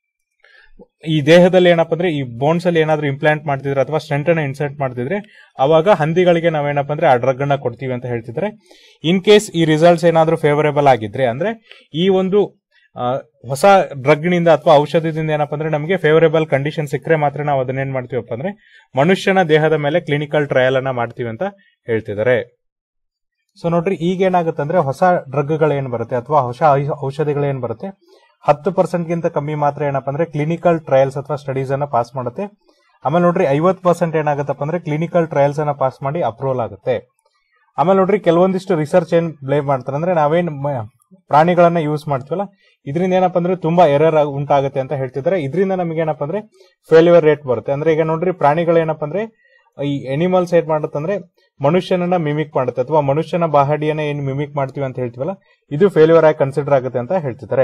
ಈ ದೇಹದಲ್ಲಿ ಏನಪ್ಪ ಅಂದ್ರೆ ಈ ಬೋನ್ಸ್ ಅಲ್ಲಿ ಏನಾದ್ರು ಇಂಪ್ಲಾಂಟ್ ಮಾಡ್ತಿದ್ರೆ ಅಥವಾ ಸ್ಟೆಂಟ್ ಅನ್ನ ಇನ್ಸರ್ಟ್ ಮಾಡ್ತಿದ್ರೆ ಅವಾಗ ಹಂದಿಗಳಿಗೆ ನಾವೇನಪ್ಪ ಅಂದ್ರೆ ಆ ಡ್ರಗ್ ಅನ್ನ ಕೊಡ್ತೀವಿ ಅಂತ ಹೇಳ್ತಿದ್ರೆ ಇನ್ ಕೇಸ್ ಈ ರಿಸಲ್ಟ್ಸ್ ಏನಾದ್ರೂ ಫೇವರೇಬಲ್ ಆಗಿದ್ರೆ ಅಂದ್ರೆ ಈ ಒಂದು ಆ, ಹೊಸ ಡ್ರಗ್ ನಿಂದ ಅಥವಾ ಔಷಧದಿಂದ ಏನಪ್ಪ ಅಂದ್ರೆ ನಮಗೆ ಫೇವರೇಬಲ್ ಕಂಡೀಷನ್ ಸಿಕ್ಕರೆ ಮಾತ್ರ ನಾವು ಅದನ್ನೇನ್ ಮಾಡ್ತೀವಪ್ಪ ಅಂದ್ರೆ ಮನುಷ್ಯನ ದೇಹದ ಮೇಲೆ ಕ್ಲಿನಿಕಲ್ ಟ್ರಯಲ್ ಅನ್ನ ಮಾಡ್ತೀವಿ ಅಂತ ಹೇಳ್ತಿದ್ದಾರೆ ಸೊ ನೋಡ್ರಿ ಈಗ ಏನಾಗುತ್ತೆ ಅಂದ್ರೆ ಹೊಸ ಡ್ರಗ್ಗಳು ಏನ್ ಬರುತ್ತೆ ಅಥವಾ ಹೊಸ ಔಷ- ಔಷಧಿಗಳು ಏನ್ ಬರುತ್ತೆ ಹತ್ತು ಪರ್ಸೆಂಟ್ ಗಿಂತ ಕಮ್ಮಿ ಮಾತ್ರ ಏನಪ್ಪ ಅಂದ್ರೆ ಕ್ಲಿನಿಕಲ್ ಟ್ರಯಲ್ಸ್ ಅಥವಾ ಸ್ಟಡೀಸ್ ಅನ್ನ ಪಾಸ್ ಮಾಡುತ್ತೆ ಆಮೇಲೆ ನೋಡ್ರಿ ಐವತ್ ಪರ್ಸೆಂಟ್ ಏನಾಗುತ್ತಪ್ಪ ಅಂದ್ರೆ ಕ್ಲಿನಿಕಲ್ ಟ್ರಯಲ್ಸ್ ಅನ್ನ ಪಾಸ್ ಮಾಡಿ ಅಪ್ರೂವಲ್ ಆಗುತ್ತೆ ಆಮೇಲೆ ನೋಡ್ರಿ ಕೆಲವೊಂದಿಷ್ಟು ರಿಸರ್ಚ್ ಏನ್ ಬ್ಲೇಮ್ ಮಾಡ್ತಾರೆ ಅಂದ್ರೆ ನಾವೇನ್ ಮ- ಪ್ರಾಣಿಗಳನ್ನ ಯೂಸ್ ಮಾಡ್ತೀವಲ್ಲ ಇದರಿಂದ ಏನಪ್ಪ ಅಂದ್ರೆ ತುಂಬಾ ಎರರ್ ಉಂಟಾಗುತ್ತೆ ಅಂತ ಹೇಳ್ತಿದ್ದಾರೆ ಇದರಿಂದ ನಮಗೆ ಏನಪ್ಪ ಅಂದ್ರೆ ಫೇಲ್ಯೂರ್ ರೇಟ್ ಬರುತ್ತೆ ಅಂದ್ರೆ ಈಗ ನೋಡ್ರಿ ಪ್ರಾಣಿಗಳು ಏನಪ್ಪ ಅಂದ್ರೆ ಈ ಎನಿಮಲ್ಸ್ ಏನ್ ಮಾಡುತ್ತಂದ್ರೆ ಮನುಷ್ಯನನ್ನ ಮಿಮಿಕ್ ಮಾಡುತ್ತೆ ಅಥವಾ ಮನುಷ್ಯನ ಬಾಹಡಿಯನ್ನ ಏನ್ ಮಿಮಿಕ್ ಮಾಡ್ತೀವಿ ಅಂತ ಹೇಳ್ತೀವಲ್ಲ ಇದು ಫೇಲ್ಯೂರ್ ಆಗಿ ಕನ್ಸಿಡರ್ ಆಗುತ್ತೆ ಅಂತ ಹೇಳ್ತಿದ್ದಾರೆ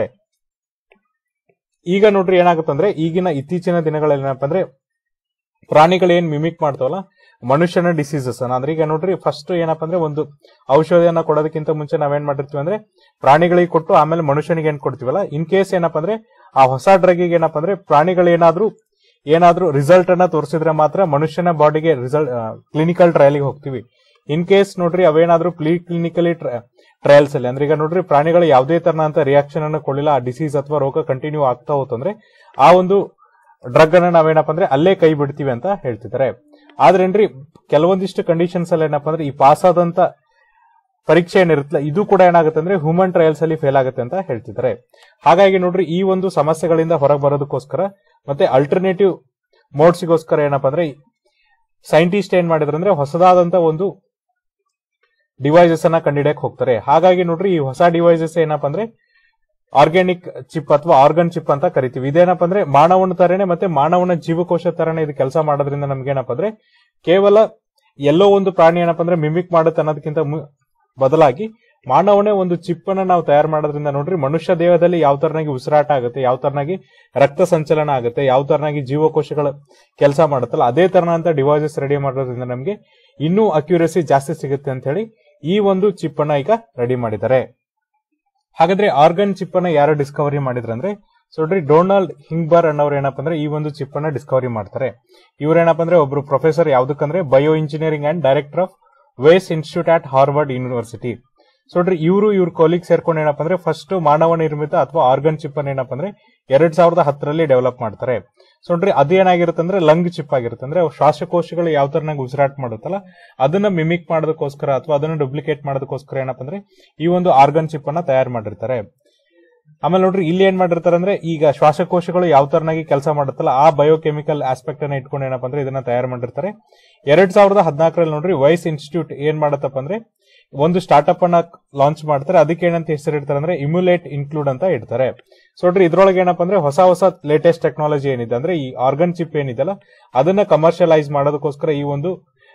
ಈಗ ನೋಡ್ರಿ ಏನಾಗುತ್ತಂದ್ರೆ ಈಗಿನ ಇತ್ತೀಚಿನ ದಿನಗಳಲ್ಲಿ ಏನಪ್ಪ ಅಂದ್ರೆ ಪ್ರಾಣಿಗಳು ಏನ್ ಮಿಮಿಕ್ ಮಾಡ್ತಾವಲ್ಲ ಮನುಷ್ಯನ ಡಿಸೀಸಸ್ ಅಂದ್ರೆ ಈಗ ನೋಡ್ರಿ ಫಸ್ಟ್ ಏನಪ್ಪ ಅಂದ್ರೆ ಒಂದು ಔಷಧಿಯನ್ನ ಕೊಡೋದಕ್ಕಿಂತ ಮುಂಚೆ ನಾವೇನ್ ಮಾಡಿರ್ತೀವಿ ಅಂದ್ರೆ ಪ್ರಾಣಿಗಳಿಗೆ ಕೊಟ್ಟು ಆಮೇಲೆ ಮನುಷ್ಯನಿಗೆ ಏನ್ ಕೊಡ್ತೀವಲ್ಲ ಇನ್ ಕೇಸ್ ಏನಪ್ಪ ಅಂದ್ರೆ ಆ ಹೊಸ ಡ್ರಗ್ಗಿಗೆ ಏನಪ್ಪ ಅಂದ್ರೆ ಪ್ರಾಣಿಗಳು ಏನಾದ್ರೂ ಏನಾದ್ರೂ ರಿಸಲ್ಟ್ ಅನ್ನ ತೋರಿಸಿದ್ರೆ ಮಾತ್ರ ಮನುಷ್ಯನ ಬಾಡಿಗೆ ರಿಸಲ್ಟ್ ಕ್ಲಿನಿಕಲ್ ಟ್ರಯಲ್ಗೆ ಹೋಗ್ತೀವಿ ಇನ್ ಕೇಸ್ ನೋಡ್ರಿ ಅವೇನಾದ್ರೂ ಪ್ಲೀ ಕ್ಲಿನಿಕಲಿ ಟ್ರಯಲ್ಸ್ ಅಲ್ಲಿ ಅಂದ್ರೆ ಈಗ ನೋಡ್ರಿ ಪ್ರಾಣಿಗಳು ಯಾವುದೇ ತರನಂತ ರಿಯಾಕ್ಷನ್ ಅನ್ನು ಕೊಡಲಿಲ್ಲ ಆ ಡಿಸೀಸ್ ಅಥವಾ ರೋಗ ಕಂಟಿನ್ಯೂ ಆಗ್ತಾ ಹೋತಂದ್ರೆ ಆ ಒಂದು ಡ್ರಗ್ ಅನ್ನ ನಾವೇನಪ್ಪ ಅಂದ್ರೆ ಅಲ್ಲೇ ಕೈ ಬಿಡ್ತೀವಿ ಅಂತ ಹೇಳ್ತಿದ್ದಾರೆ ಆದ್ರೇನ್ರಿ ಕೆಲವೊಂದಿಷ್ಟು ಕಂಡೀಷನ್ಸ್ ಅಲ್ಲಿ ಏನಪ್ಪ ಅಂದ್ರೆ ಈ ಪಾಸ್ ಆದಂತ ಪರೀಕ್ಷೆ ಏನಿರುತ್ತಲ್ಲ ಇದು ಕೂಡ ಏನಾಗುತ್ತೆ ಅಂದ್ರೆ ಹ್ಯೂಮನ್ ಟ್ರಯಲ್ಸ್ ಅಲ್ಲಿ ಫೇಲ್ ಆಗುತ್ತೆ ಅಂತ ಹೇಳ್ತಿದ್ದಾರೆ ಹಾಗಾಗಿ ನೋಡ್ರಿ ಈ ಒಂದು ಸಮಸ್ಯೆಗಳಿಂದ ಹೊರಗೆ ಬರೋದಕ್ಕೋಸ್ಕರ ಮತ್ತೆ ಅಲ್ಟರ್ನೇಟಿವ್ ಮೋಡ್ಸಿಗೋಸ್ಕರ ಏನಪ್ಪ ಅಂದ್ರೆ ಸೈಂಟಿಸ್ಟ್ ಏನ್ ಮಾಡಿದ್ರು ಅಂದ್ರೆ ಹೊಸದಾದಂತ ಒಂದು ಡಿವೈಸಸ್ ಅನ್ನ ಕಂಡಿಡಿಯಕ್ ಹೋಗ್ತಾರೆ ಹಾಗಾಗಿ ನೋಡ್ರಿ ಈ ಹೊಸ ಡಿವೈಸಸ್ ಏನಪ್ಪ ಅಂದ್ರೆ ಆರ್ಗ್ಯಾನಿಕ್ ಚಿಪ್ ಅಥವಾ ಆರ್ಗನ್ ಚಿಪ್ ಅಂತ ಕರಿತೀವಿ ಇದೇನಪ್ಪ ಅಂದ್ರೆ ಮಾನವನ ತರನೇ ಮತ್ತೆ ಮಾನವನ ಜೀವಕೋಶ ತರನೇ ಇದು ಕೆಲಸ ಮಾಡೋದ್ರಿಂದ ನಮ್ಗೆ ಏನಪ್ಪ ಅಂದ್ರೆ ಕೇವಲ ಎಲ್ಲೋ ಒಂದು ಪ್ರಾಣಿ ಏನಪ್ಪ ಅಂದ್ರೆ ಮಿಮಿಕ್ ಮಾಡುತ್ತೆ ಅನ್ನೋದಕ್ಕಿಂತ ಮು- ಬದಲಾಗಿ ಮಾನವನೇ ಒಂದು ಚಿಪ್ ಅನ್ನ ನಾವು ತಯಾರು ಮಾಡೋದ್ರಿಂದ ನೋಡ್ರಿ ಮನುಷ್ಯ ದೇಹದಲ್ಲಿ ಯಾವ ತರನಾಗಿ ಉಸಿರಾಟ ಆಗುತ್ತೆ ಯಾವ ತರನಾಗಿ ರಕ್ತ ಸಂಚಲನ ಆಗುತ್ತೆ ಯಾವ ತರನಾಗಿ ಜೀವಕೋಶಗಳ ಕೆಲಸ ಮಾಡುತ್ತಲ್ಲ ಅದೇ ತರನಂತ ಡಿವೈಸಸ್ ರೆಡಿ ಮಾಡೋದ್ರಿಂದ ನಮಗೆ ಇನ್ನೂ ಅಕ್ಯುರಸಿ ಜಾಸ್ತಿ ಸಿಗುತ್ತೆ ಅಂತ ಹೇಳಿ ಈ ಒಂದು ಚಿಪ್ ಅನ್ನ ಈಗ ರೆಡಿ ಮಾಡಿದ್ದಾರೆ ಹಾಗಾದ್ರೆ ಆರ್ಗನ್ ಚಿಪ್ ಅನ್ನ ಯಾರು ಡಿಸ್ಕವರಿ ಮಾಡಿದ್ರು ಅಂದ್ರೆ ಸೊ ನೋಡ್ರಿ ಡೊನಾಲ್ಡ್ ಹಿಂಗ್ಬರ್ ಅನ್ನೋರು ಏನಪ್ಪ ಅಂದ್ರೆ ಈ ಒಂದು ಚಿಪ್ ಅನ್ನ ಡಿಸ್ಕವರಿ ಮಾಡ್ತಾರೆ ಇವ್ರು ಏನಪ್ಪ ಅಂದ್ರೆ ಒಬ್ರು ಪ್ರೊಫೆಸರ್ ಯಾವ್ದಕ್ಕಂದ್ರೆ bioengineering and director of Wyss Institute at Harvard University so ನೋಡ್ರಿ ಇವರು ಇವ್ರ ಕೊಲೀಗ್ ಸೇರ್ಕೊಂಡು ಏನಪ್ಪ ಅಂದ್ರೆ ಫಸ್ಟ್ ಮಾನವ ನಿರ್ಮಿತ ಅಥವಾ ಆರ್ಗನ್ ಚಿಪ್ ಅನ್ನ ಏನಪ್ಪ ಅಂದ್ರೆ ಎರಡ್ ಸಾವಿರದ ಹತ್ತರಲ್ಲಿ ಡೆವಲಪ್ ಮಾಡ್ತಾರೆ ಸೊ ನೋಡ್ರಿ ಅದೇನಾಗಿರುತ್ತೆ ಅಂದ್ರೆ ಲಂಗ್ ಚಿಪ್ ಆಗಿರುತ್ತೆ ಅಂದ್ರೆ ಶ್ವಾಸಕೋಶಗಳು ಯಾವ ತರನಾಗಿ ಉಸಿರಾಟ ಮಾಡುತ್ತಲ್ಲ ಅದನ್ನ ಮಿಮಿಕ್ ಮಾಡೋದಕ್ಕೋಸ್ಕರ ಅಥವಾ ಅದನ್ನ ಡೂಪ್ಲಿಕೇಟ್ ಮಾಡೋದಕ್ಕೋಸ್ಕರ ಏನಪ್ಪ ಅಂದ್ರೆ ಈ ಒಂದು ಆರ್ಗನ್ ಚಿಪ್ ಅನ್ನ ತಯಾರು ಮಾಡಿರ್ತಾರೆ ಆಮೇಲೆ ನೋಡ್ರಿ ಇಲ್ಲಿ ಏನ್ ಮಾಡಿರ್ತಾರೆ ಅಂದ್ರೆ ಈಗ ಶ್ವಾಸಕೋಶಗಳು ಯಾವ ತರನಾಗಿ ಕೆಲಸ ಮಾಡುತ್ತಲ್ಲ ಆ ಬಯೋಕೆಮಿಕಲ್ ಆಸ್ಪೆಕ್ಟ್ ಅನ್ನ ಇಟ್ಕೊಂಡು ಏನಪ್ಪ ಅಂದ್ರೆ ಇದನ್ನ ತಯಾರು ಮಾಡಿರ್ತಾರೆ ಎರಡ್ ಸಾವಿರದ ಹದಿನಾಲ್ಕರಲ್ಲಿ ನೋಡ್ರಿ ವೈಸ್ ಇನ್ಸ್ಟಿಟ್ಯೂಟ್ ಏನ್ ಮಾಡತ್ತಪ್ಪ ಅಂದ್ರೆ ಒಂದು ಸ್ಟಾರ್ಟ್ಅಪ್ ಅನ್ನ ಲಾಂಚ್ ಮಾಡ್ತಾರೆ ಅದಕ್ಕೆ ಏನಂತ ಹೆಸರಿಡ್ತಾರೆ ಅಂದ್ರೆ ಇಮ್ಯುಲೇಟ್ ಇನ್ಕ್ಲೂಡ್ ಅಂತ ಇಡ್ತಾರೆ ಸೊ ನೋಡ್ರಿ ಇದ್ರೊಳಗೆ ಏನಪ್ಪ ಅಂದ್ರೆ ಹೊಸ ಹೊಸ ಲೇಟೆಸ್ಟ್ ಟೆಕ್ನಾಲಜಿ ಏನಿದೆ ಅಂದ್ರೆ ಈ ಆರ್ಗನ್ ಚಿಪ್ ಏನಿದೆಲ್ಲ ಅದನ್ನ ಕಮರ್ಷಿಯಲೈಸ್ ಮಾಡೋದಕ್ಕೋಸ್ಕರ ಈ ಒಂದು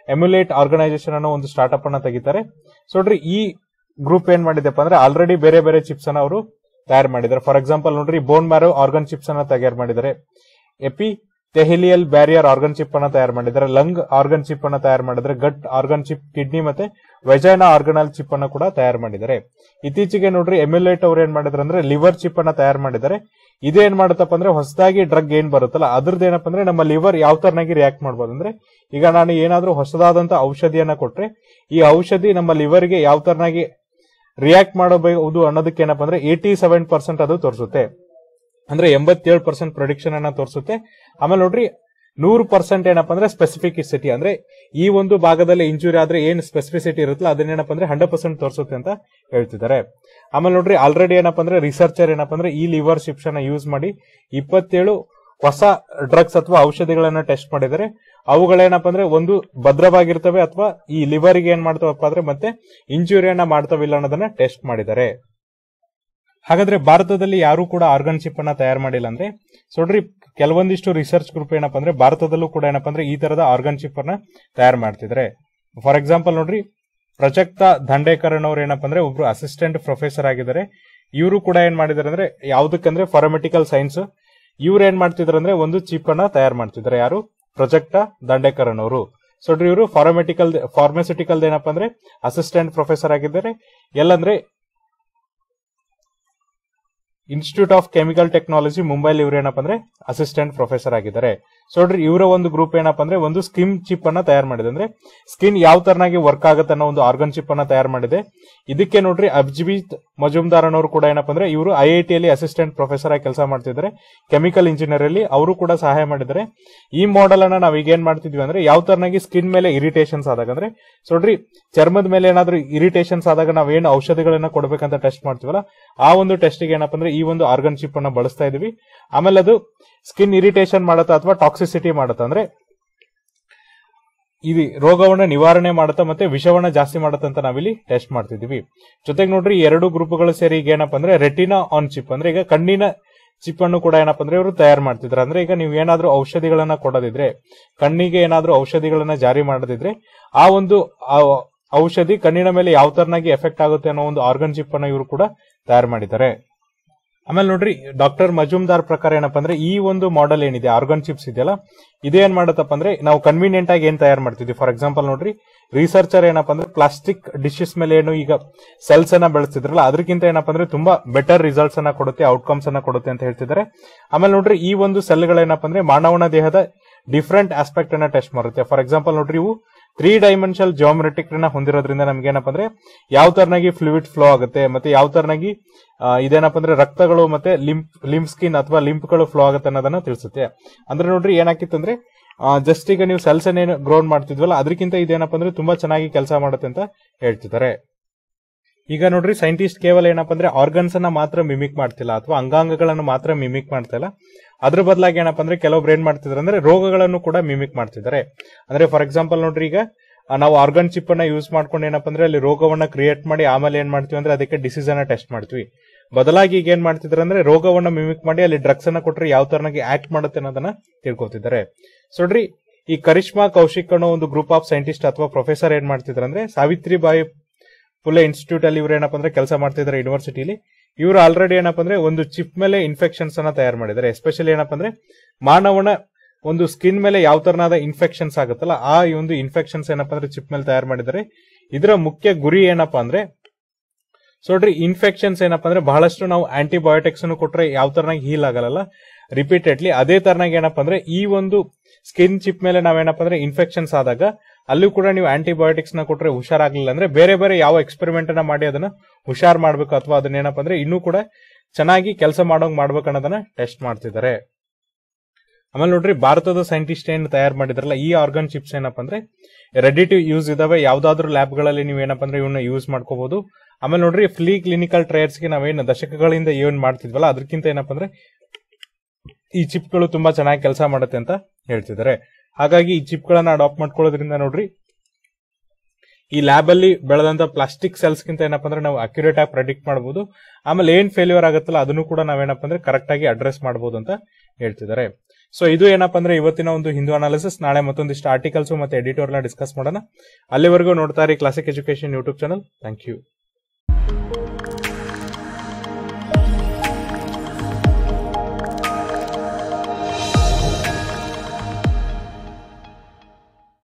ಎಮ್ಯುಲೇಟ್ ಆರ್ಗನೈಸೇಷನ್ ಅನ್ನೋ ಒಂದು ಸ್ಟಾರ್ಟ್ಅಪ್ ಅನ್ನ ತೆಗಿತಾರೆ ಸೊ ನೋಡ್ರಿ ಈ ಗ್ರೂಪ್ ಏನ್ ಮಾಡಿದೆಪ್ಪ ಅಂದ್ರೆ ಆಲ್ರೆಡಿ ಬೇರೆ ಬೇರೆ ಚಿಪ್ಸ್ ಅನ್ನ ಅವರು ತಯಾರು ಮಾಡಿದ್ದಾರೆ ಫಾರ್ ಎಕ್ಸಾಂಪಲ್ ನೋಡ್ರಿ ಬೋನ್ ಮ್ಯಾರೋ ಆರ್ಗನ್ ಚಿಪ್ಸ್ ಅನ್ನ ತಯಾರು ಮಾಡಿದ್ದಾರೆ epithelial barrier organ chip ಅನ್ನ ತಯಾರು ಮಾಡಿದ್ದಾರೆ ಲಂಗ್ ಆರ್ಗನ್ ಚಿಪ್ ಅನ್ನ ತಯಾರು ಮಾಡಿದ್ದಾರೆ ಗಟ್ ಆರ್ಗನ್ ಚಿಪ್ ಕಿಡ್ನಿ ಮತ್ತೆ ವೆಜೈನಾ ಆರ್ಗನಲ್ ಚಿಪ್ ಅನ್ನ ಕೂಡ ತಯಾರು ಮಾಡಿದ್ದಾರೆ ಇತ್ತೀಚೆಗೆ ನೋಡ್ರಿ ಎಮ್ಯುಲೇಟ್ ಅವ್ರು ಏನ್ ಮಾಡಿದ್ರು ಅಂದ್ರೆ ಲಿವರ್ ಚಿಪ್ ಅನ್ನ ತಯಾರು ಮಾಡಿದ್ದಾರೆ ಇದೇನ್ ಮಾಡುತ್ತಪ್ಪ ಅಂದ್ರೆ ಹೊಸದಾಗಿ ಡ್ರಗ್ ಏನ್ ಬರುತ್ತಲ್ಲ ಅದ್ರದ್ದು ಏನಪ್ಪ ಅಂದ್ರೆ ನಮ್ಮ ಲಿವರ್ ಯಾವ ತರನಾಗಿ ರಿಯಾಕ್ಟ್ ಮಾಡ್ಬೋದು ಅಂದ್ರೆ ಈಗ ನಾನು ಏನಾದ್ರೂ ಹೊಸದಾದಂತ ಔಷಧಿಯನ್ನ ಕೊಟ್ರೆ ಈ ಔಷಧಿ ನಮ್ಮ ಲಿವರ್ಗೆ ಯಾವ ತರನಾಗಿ ರಿಯಾಕ್ಟ್ ಮಾಡಬಹುದು ಅನ್ನೋದಕ್ಕೆ ಏನಪ್ಪ ಅಂದ್ರೆ ಏಟಿ ಸೆವೆನ್ ಪರ್ಸೆಂಟ್ ಅದು ತೋರಿಸುತ್ತೆ ಅಂದ್ರೆ ಎಂಬತ್ತೇಳು ಪರ್ಸೆಂಟ್ ಪ್ರೊಡಿಕ್ಷನ್ ಅನ್ನ ತೋರಿಸುತ್ತೆ ಆಮೇಲೆ ನೋಡ್ರಿ ನೂರು ಪರ್ಸೆಂಟ್ ಏನಪ್ಪ ಅಂದ್ರೆ ಸ್ಪೆಸಿಫಿಸಿಟಿ ಅಂದ್ರೆ ಈ ಒಂದು ಭಾಗದಲ್ಲಿ ಇಂಜುರಿ ಆದ್ರೆ ಏನ್ ಸ್ಪೆಸಿಫಿಸಿಟಿ ಇರುತ್ತಲ್ಲ ಅದನ್ನೇನಪ್ಪ ಅಂದ್ರೆ ಹಂಡ್ರೆಡ್ ಪರ್ಸೆಂಟ್ ತೋರಿಸುತ್ತೆ ಅಂತ ಹೇಳ್ತಿದ್ದಾರೆ ಆಮೇಲೆ ನೋಡ್ರಿ ಆಲ್ರೆಡಿ ಏನಪ್ಪ ಅಂದ್ರೆ ರಿಸರ್ಚರ್ ಏನಪ್ಪ ಅಂದ್ರೆ ಈ ಲಿವರ್ ಚಿಪ್ಸ್ ಅನ್ನ ಯೂಸ್ ಮಾಡಿ ಇಪ್ಪತ್ತೇಳು ಹೊಸ ಡ್ರಗ್ಸ್ ಅಥವಾ ಔಷಧಿಗಳನ್ನ ಟೆಸ್ಟ್ ಮಾಡಿದರೆ ಅವುಗಳೇನಪ್ಪ ಅಂದ್ರೆ ಒಂದು ಭದ್ರವಾಗಿರ್ತವೆ ಅಥವಾ ಈ ಲಿವರ್ಗೆ ಏನ್ ಮಾಡ್ತಾವಪ್ಪ ಅಂದ್ರೆ ಮತ್ತೆ ಇಂಜುರಿಯನ್ನ ಮಾಡ್ತಾವಿಲ್ಲ ಅನ್ನೋದನ್ನ ಟೆಸ್ಟ್ ಮಾಡಿದ್ದಾರೆ ಹಾಗಾದ್ರೆ ಭಾರತದಲ್ಲಿ ಯಾರು ಕೂಡ ಆರ್ಗನ್ ಚಿಪ್ ಅನ್ನ ತಯಾರು ಮಾಡಿಲ್ಲ ಅಂದ್ರೆ ಸೊ ನೋಡ್ರಿ ಕೆಲವೊಂದಿಷ್ಟು ರಿಸರ್ಚ್ ಗ್ರೂಪ್ ಏನಪ್ಪ ಅಂದ್ರೆ ಭಾರತದಲ್ಲೂ ಕೂಡ ಏನಪ್ಪ ಅಂದ್ರೆ ಈ ತರದ ಆರ್ಗನ್ ಚಿಪ್ ಅನ್ನ ತಯಾರು ಮಾಡ್ತಿದ್ದಾರೆ ಫಾರ್ ಎಕ್ಸಾಂಪಲ್ ನೋಡ್ರಿ ಪ್ರಜಕ್ತ ದಂಡೇಕರಣ್ ಅವ್ರು ಏನಪ್ಪ ಅಂದ್ರೆ ಒಬ್ರು ಅಸಿಸ್ಟೆಂಟ್ ಪ್ರೊಫೆಸರ್ ಆಗಿದ್ದಾರೆ ಇವರು ಕೂಡ ಏನ್ ಮಾಡಿದಾರೆ ಅಂದ್ರೆ ಯಾವ್ದಕ್ಕಂದ್ರೆ ಫಾರ್ಮೆಟಿಕಲ್ ಸೈನ್ಸ್ ಇವ್ರು ಏನ್ ಮಾಡ್ತಿದಾರೆ ಅಂದ್ರೆ ಒಂದು ಚಿಪ್ ಅನ್ನ ತಯಾರು ಮಾಡ್ತಿದ್ದಾರೆ ಯಾರು ಪ್ರೊಜೆಕ್ಟ ದಂಡೇಕರಣ್ ಅವರು ಸೊ ನೋಡ್ರಿ ಇವರು ಫಾರ್ಮೆಟಿಕಲ್ ಫಾರ್ಮಸ್ಯೂಟಿಕಲ್ ಏನಪ್ಪ ಅಂದ್ರೆ ಅಸಿಸ್ಟೆಂಟ್ ಪ್ರೊಫೆಸರ್ ಆಗಿದ್ದಾರೆ ಎಲ್ಲಂದ್ರೆ ಇನ್ಸ್ಟಿಟ್ಯೂಟ್ ಆಫ್ ಕೆಮಿಕಲ್ ಟೆಕ್ನಾಲಜಿ ಮುಂಬೈಲಿ ಇವ್ರು ಏನಪ್ಪ ಅಂದ್ರೆ ಅಸಿಸ್ಟೆಂಟ್ ಪ್ರೊಫೆಸರ್ ಆಗಿದ್ದಾರೆ ಸೊ ನೋಡ್ರಿ ಇವರ ಒಂದು ಗ್ರೂಪ್ ಏನಪ್ಪ ಅಂದ್ರೆ ಒಂದು ಸ್ಕಿನ್ ಚಿಪ್ ಅನ್ನ ತಯಾರು ಮಾಡಿದೆ ಅಂದ್ರೆ ಸ್ಕಿನ್ ಯಾವ ತರನಾಗಿ ವರ್ಕ್ ಆಗುತ್ತೆ ಅನ್ನೋ ಒಂದು ಆರ್ಗನ್ ಚಿಪ್ ಅನ್ನ ತಯಾರು ಮಾಡಿದೆ ಇದಕ್ಕೆ ನೋಡ್ರಿ ಅಬ್ಜಿಬಿತ್ ಮಜುಮ್ದಾರ್ ಅನ್ನೋರು ಕೂಡ ಏನಪ್ಪ ಅಂದ್ರೆ ಇವರು ಐ ಐ ಟಿ ಅಲ್ಲಿ ಅಸಿಸ್ಟೆಂಟ್ ಪ್ರೊಫೆಸರ್ ಆಗಿ ಕೆಲಸ ಮಾಡ್ತಿದ್ದಾರೆ ಕೆಮಿಕಲ್ ಇಂಜಿನಿಯರ್ ಅಲ್ಲಿ ಅವರು ಕೂಡ ಸಹಾಯ ಮಾಡಿದ್ದಾರೆ ಈ ಮಾಡೆಲ್ ಅನ್ನ ನಾವ್ ಈಗ ಏನ್ ಮಾಡ್ತಿದ್ವಿ ಅಂದ್ರೆ ಯಾವ ತರನಾಗಿ ಸ್ಕಿನ್ ಮೇಲೆ ಇರಿಟೇಷನ್ಸ್ ಆದಾಗ ಅಂದ್ರೆ ಸೊ ನೋಡ್ರಿ ಚರ್ಮದ ಮೇಲೆ ಏನಾದ್ರೂ ಇರಿಟೇಷನ್ಸ್ ಆದಾಗ ನಾವ್ ಏನು ಔಷಧಿಗಳನ್ನ ಕೊಡ್ಬೇಕಂತ ಟೆಸ್ಟ್ ಮಾಡ್ತೀವಲ್ಲ ಆ ಒಂದು ಟೆಸ್ಟ್ ಗೆ ಏನಪ್ಪ ಅಂದ್ರೆ ಈ ಒಂದು ಆರ್ಗನ್ ಚಿಪ್ ಅನ್ನ ಬಳಸ್ತಾ ಇದೀವಿ ಆಮೇಲೆ ಅದು ಸ್ಕಿನ್ ಇರಿಟೇಷನ್ ಮಾಡುತ್ತಾ ಅಥವಾ ಟಾಕ್ಸಿಸಿಟಿ ಮಾಡುತ್ತಾ ಅಂದ್ರೆ ಇದು ರೋಗವನ್ನ ನಿವಾರಣೆ ಮಾಡುತ್ತಾ ಮತ್ತೆ ವಿಷವನ್ನ ಜಾಸ್ತಿ ಮಾಡುತ್ತಾ ಅಂತ ನಾವಿಲ್ಲಿ ಟೆಸ್ಟ್ ಮಾಡ್ತಿದೀವಿ ಜೊತೆಗೆ ನೋಡ್ರಿ ಈ ಎರಡು ಗ್ರೂಪ್ಗಳು ಸೇರಿ ಈಗ ಏನಪ್ಪ ಅಂದ್ರೆ ರೆಟಿನಾ ಆನ್ ಚಿಪ್ ಅಂದ್ರೆ ಈಗ ಕಣ್ಣಿನ ಚಿಪ್ ಅನ್ನು ಕೂಡ ಏನಪ್ಪ ಅಂದ್ರೆ ಇವರು ತಯಾರು ಮಾಡ್ತಿದ್ರು ಅಂದ್ರೆ ಈಗ ನೀವು ಏನಾದ್ರೂ ಔಷಧಿಗಳನ್ನ ಕೊಡೋದಿದ್ರೆ ಕಣ್ಣಿಗೆ ಏನಾದ್ರೂ ಔಷಧಿಗಳನ್ನ ಜಾರಿ ಮಾಡದಿದ್ರೆ ಆ ಒಂದು ಆ ಔಷಧಿ ಕಣ್ಣಿನ ಮೇಲೆ ಯಾವ ತರನಾಗಿ ಎಫೆಕ್ಟ್ ಆಗುತ್ತೆ ಅನ್ನೋ ಒಂದು ಆರ್ಗನ್ ಚಿಪ್ ಅನ್ನ ಇವರು ಕೂಡ ತಯಾರು ಮಾಡಿದ್ದಾರೆ ಆಮೇಲೆ ನೋಡ್ರಿ ಡಾಕ್ಟರ್ ಮಜುಮ್ದಾರ್ ಪ್ರಕಾರ ಏನಪ್ಪಾ ಅಂದ್ರೆ ಈ ಒಂದು ಮಾಡೆಲ್ ಏನಿದೆ ಆರ್ಗನ್ ಚಿಪ್ಸ್ ಇದೆಯಲ್ಲ ಇದೇನ್ ಮಾಡತ್ತಪ್ಪ ಅಂದ್ರೆ ನಾವು ಕನ್ವೀನಿಯಂಟ್ ಆಗಿ ಏನ್ ತಯಾರು ಮಾಡ್ತಿದ್ವಿ ಫಾರ್ ಎಕ್ಸಾಂಪಲ್ ನೋಡ್ರಿ ರಿಸರ್ಚರ್ ಏನಪ್ಪಾ ಅಂದ್ರೆ ಪ್ಲಾಸ್ಟಿಕ್ ಡಿಶಸ್ ಮೇಲೆ ಏನು ಈಗ ಸೆಲ್ಸ್ ಅನ್ನ ಬೆಳೆಸ್ತಿದ್ರಲ್ಲ ಅದಕ್ಕಿಂತ ಏನಪ್ಪಾ ಅಂದ್ರೆ ತುಂಬಾ ಬೆಟರ್ ರಿಸಲ್ಟ್ಸ್ ಅನ್ನ ಕೊಡುತ್ತೆ ಔಟ್ಕಮ್ಸ್ ಅನ್ನ ಕೊಡುತ್ತೆ ಅಂತ ಹೇಳ್ತಿದ್ದಾರೆ ಆಮೇಲೆ ನೋಡ್ರಿ ಈ ಒಂದು ಸೆಲ್ಗಳೇನಪ್ಪ ಅಂದ್ರೆ ಮಾನವನ ದೇಹದ ಡಿಫ್ರೆಂಟ್ ಆಸ್ಪೆಕ್ಟ್ ಅನ್ನ ಟೆಸ್ಟ್ ಮಾಡುತ್ತೆ ಫಾರ್ ಎಕ್ಸಾಂಪಲ್ ನೋಡ್ರಿ ಇವು ತ್ರೀ ಡೈಮೆನ್ಷನಲ್ ಜಾಮೆಟ್ರಿಕ್ ನ ಹೊಂದಿರೋದ್ರಿಂದ ನಮ್ಗೆ ಏನಪ್ಪ ಅಂದ್ರೆ ಯಾವ ತರನಾಗಿ ಫ್ಲೂಯಿಡ್ ಫ್ಲೋ ಆಗುತ್ತೆ ಮತ್ತೆ ಯಾವ ತರನಾಗಿ ಆ, ಇದೇನಪ್ಪ ಅಂದ್ರೆ ರಕ್ತಗಳು ಮತ್ತೆ ಲಿಂಪ್ ಲಿಂಪ್ ಸ್ಕಿನ್ ಅಥವಾ ಲಿಂಪ್ಗಳು ಫ್ಲೋ ಆಗುತ್ತೆ ಅನ್ನೋದನ್ನ ತಿಳಿಸುತ್ತೆ ಅಂದ್ರೆ ನೋಡ್ರಿ ಏನಾಕಿತ್ತಂದ್ರೆ ಜಸ್ಟ್ ಈಗ ನೀವು ಸೆಲ್ಸ್ ಏನು ಗ್ರೋನ್ ಮಾಡ್ತಿದ್ವಲ್ಲ ಅದಕ್ಕಿಂತ ಇದೇನಪ್ಪ ಅಂದ್ರೆ ತುಂಬಾ ಚೆನ್ನಾಗಿ ಕೆಲಸ ಮಾಡುತ್ತೆ ಅಂತ ಹೇಳ್ತಿದ್ದಾರೆ ಈಗ ನೋಡ್ರಿ ಸೈಂಟಿಸ್ಟ್ ಕೇವಲ ಏನಪ್ಪ ಅಂದ್ರೆ ಆರ್ಗನ್ಸ್ ಅನ್ನ ಮಾತ್ರ ಮಿಮಿಕ್ ಮಾಡ್ತಿಲ್ಲ ಅಥವಾ ಅಂಗಾಂಗಗಳನ್ನು ಮಾತ್ರ ಮಿಮಿಕ್ ಮಾಡ್ತಾ ಇಲ್ಲ ಅದ್ರ ಬದಲಾಗಿ ಏನಪ್ಪ ಅಂದ್ರೆ ಕೆಲವೊಬ್ರು ಏನ್ ಮಾಡ್ತಿದ್ದಾರೆ ಅಂದ್ರೆ ರೋಗಗಳನ್ನು ಕೂಡ ಮಿಮಿಕ್ ಮಾಡ್ತಿದ್ದಾರೆ ಅಂದ್ರೆ ಫಾರ್ ಎಕ್ಸಾಂಪಲ್ ನೋಡ್ರಿ ಈಗ ಆ, ನಾವು ಆರ್ಗನ್ ಚಿಪ್ ಅನ್ನ ಯೂಸ್ ಮಾಡ್ಕೊಂಡು ಏನಪ್ಪ ಅಂದ್ರೆ ಅಲ್ಲಿ ರೋಗವನ್ನ ಕ್ರಿಯೇಟ್ ಮಾಡಿ ಆಮೇಲೆ ಏನ್ ಮಾಡ್ತೀವಿ ಅಂದ್ರೆ ಅದಕ್ಕೆ ಡಿಸೀಸ್ ಅನ್ನ ಟೆಸ್ಟ್ ಮಾಡ್ತೀವಿ ಬದಲಾಗಿ ಈಗ ಏನ್ ಮಾಡ್ತಿದ್ದಾರೆ ಅಂದ್ರೆ ರೋಗವನ್ನ ಮಿಮಿಕ್ ಮಾಡಿ ಅಲ್ಲಿ ಡ್ರಗ್ಸ್ ಅನ್ನ ಕೊಟ್ರೆ ಯಾವ ತರನಾಗಿ ಆಕ್ಟ್ ಮಾಡುತ್ತೆ ಅನ್ನೋದನ್ನ ತಿಳ್ಕೊತಿದ್ದಾರೆ ಸೊ ನೋಡ್ರಿ ಈ ಕರಿಷ್ಮಾ ಕೌಶಿಕ್ ಅನ್ನೋ ಒಂದು ಗ್ರೂಪ್ ಆಫ್ ಸೈಂಟಿಸ್ಟ್ ಅಥವಾ ಪ್ರೊಫೆಸರ್ ಏನ್ ಮಾಡ್ತಿದ್ದಾರೆ ಅಂದ್ರೆ ಸಾವಿತ್ರಿ ಬಾಯಿ ಪುಲೆ ಇನ್ಸ್ಟಿಟ್ಯೂಟ್ ಅಲ್ಲಿ ಇವ್ರು ಏನಪ್ಪ ಅಂದ್ರೆ ಕೆಲಸ ಮಾಡ್ತಿದ್ದಾರೆ ಯೂನಿವರ್ಸಿಟಿಲಿ ಇವರು ಆಲ್ರೆಡಿ ಏನಪ್ಪ ಅಂದ್ರೆ ಒಂದು ಚಿಪ್ ಮೇಲೆ ಇನ್ಫೆಕ್ಷನ್ಸ್ ಅನ್ನ ತಯಾರು ಮಾಡಿದ್ದಾರೆ ಎಸ್ಪೆಷಲಿ ಏನಪ್ಪ ಅಂದ್ರೆ ಮಾನವನ ಒಂದು ಸ್ಕಿನ್ ಮೇಲೆ ಯಾವ ತರನಾದ ಇನ್ಫೆಕ್ಷನ್ಸ್ ಆಗುತ್ತಲ್ಲ ಆ ಈ ಒಂದು ಇನ್ಫೆಕ್ಷನ್ಸ್ ಏನಪ್ಪ ಅಂದ್ರೆ ಚಿಪ್ ಮೇಲೆ ತಯಾರು ಮಾಡಿದ್ದಾರೆ ಇದರ ಮುಖ್ಯ ಗುರಿ ಏನಪ್ಪಾ ಅಂದ್ರೆ ಸೊ ನೋಡ್ರಿ ಇನ್ಫೆಕ್ಷನ್ಸ್ ಏನಪ್ಪಾ ಅಂದ್ರೆ ಬಹಳಷ್ಟು ನಾವು ಆಂಟಿಬಯೋಟಿಕ್ಸ್ ಅನ್ನು ಕೊಟ್ರೆ ಯಾವ ತರನಾಗಿ ಹೀಲ್ ಆಗಲ್ಲ ರಿಪೀಟೆಡ್ಲಿ ಅದೇ ತರನಾಗಿ ಏನಪ್ಪಾ ಅಂದ್ರೆ ಈ ಒಂದು ಸ್ಕಿನ್ ಚಿಪ್ ಮೇಲೆ ನಾವೇನಪ್ಪ ಅಂದ್ರೆ ಇನ್ಫೆಕ್ಷನ್ಸ್ ಆದಾಗ ಅಲ್ಲೂ ಕೂಡ ನೀವು ಆಂಟಿಬಯೋಟಿಕ್ಸ್ ನ ಕೊಟ್ರೆ ಹುಷಾರಾಗ್ಲಿಲ್ಲ ಅಂದ್ರೆ ಬೇರೆ ಬೇರೆ ಯಾವ ಎಕ್ಸ್ಪೆರಿಮೆಂಟ್ ಅನ್ನ ಮಾಡಿ ಅದನ್ನ ಹುಷಾರ್ ಮಾಡ್ಬೇಕು ಅಥವಾ ಅದನ್ನ ಏನಪ್ಪ ಅಂದ್ರೆ ಇನ್ನೂ ಕೂಡ ಚೆನ್ನಾಗಿ ಕೆಲಸ ಮಾಡೋಂಗ್ ಮಾಡ್ಬೇಕು ಅನ್ನೋದನ್ನ ಟೆಸ್ಟ್ ಮಾಡ್ತಿದ್ದಾರೆ ಆಮೇಲೆ ನೋಡ್ರಿ ಭಾರತದ ಸೈಂಟಿಸ್ಟ್ ಏನ್ ತಯಾರು ಮಾಡಿದ್ರಲ್ಲ ಈ ಆರ್ಗನ್ ಚಿಪ್ಸ್ ಏನಪ್ಪ ಅಂದ್ರೆ ರೆಡಿ ಟು ಯೂಸ್ ಇದಾವೆ ಯಾವ್ದಾದ್ರು ಲ್ಯಾಬ್ಗಳಲ್ಲಿ ನೀವು ಏನಪ್ಪ ಅಂದ್ರೆ ಇವನ್ನ ಯೂಸ್ ಮಾಡ್ಕೋಬಹುದು ಆಮೇಲೆ ನೋಡ್ರಿ ಫ್ಲೀ ಕ್ಲಿನಿಕಲ್ ಟ್ರಯಲ್ಸ್ ಗೆ ನಾವೇನು ದಶಕಗಳಿಂದ ಏನ್ ಮಾಡ್ತಿದ್ವಲ್ಲ ಅದಕ್ಕಿಂತ ಏನಪ್ಪ ಅಂದ್ರೆ ಈ ಚಿಪ್ಗಳು ತುಂಬಾ ಚೆನ್ನಾಗಿ ಕೆಲಸ ಮಾಡುತ್ತೆ ಅಂತ ಹೇಳ್ತಿದ್ದಾರೆ ಹಾಗಾಗಿ ಈ ಚಿಪ್ಗಳನ್ನ ಅಡಾಪ್ಟ್ ಮಾಡ್ಕೊಳ್ಳೋದ್ರಿಂದ ನೋಡ್ರಿ ಈ ಲ್ಯಾಬ್ ಅಲ್ಲಿ ಬೆಳೆದಂತ ಪ್ಲಾಸ್ಟಿಕ್ ಸೆಲ್ಸ್ ಗಿಂತ ಏನಪ್ಪ ಅಂದ್ರೆ ನಾವು ಅಕ್ಯುರೇಟ್ ಆಗಿ ಪ್ರೆಡಿಕ್ಟ್ ಮಾಡಬಹುದು ಆಮೇಲೆ ಏನ್ ಫೇಲ್ಯೂರ್ ಆಗುತ್ತಲ್ಲ ಅದನ್ನು ಕೂಡ ನಾವೇನಪ್ಪ ಅಂದ್ರೆ ಕರೆಕ್ಟ್ ಆಗಿ ಅಡ್ರೆಸ್ ಮಾಡಬಹುದು ಅಂತ ಹೇಳ್ತಿದ್ದಾರೆ ಸೊ ಇದು ಏನಪ್ಪಾ ಅಂದ್ರೆ ಇವತ್ತಿನ ಒಂದು ಹಿಂದೂ ಅನಾಲಿಸಿಸ್ ನಾಳೆ ಮತ್ತೊಂದಿಷ್ಟು ಆರ್ಟಿಕಲ್ಸ್ ಮತ್ತೆ ಎಡಿಟೋರ್ನ ಡಿಸ್ಕಸ್ ಮಾಡೋಣ ಅಲ್ಲಿವರೆಗೂ ನೋಡ್ತಾ ಇರಿ classic education YouTube channel thank you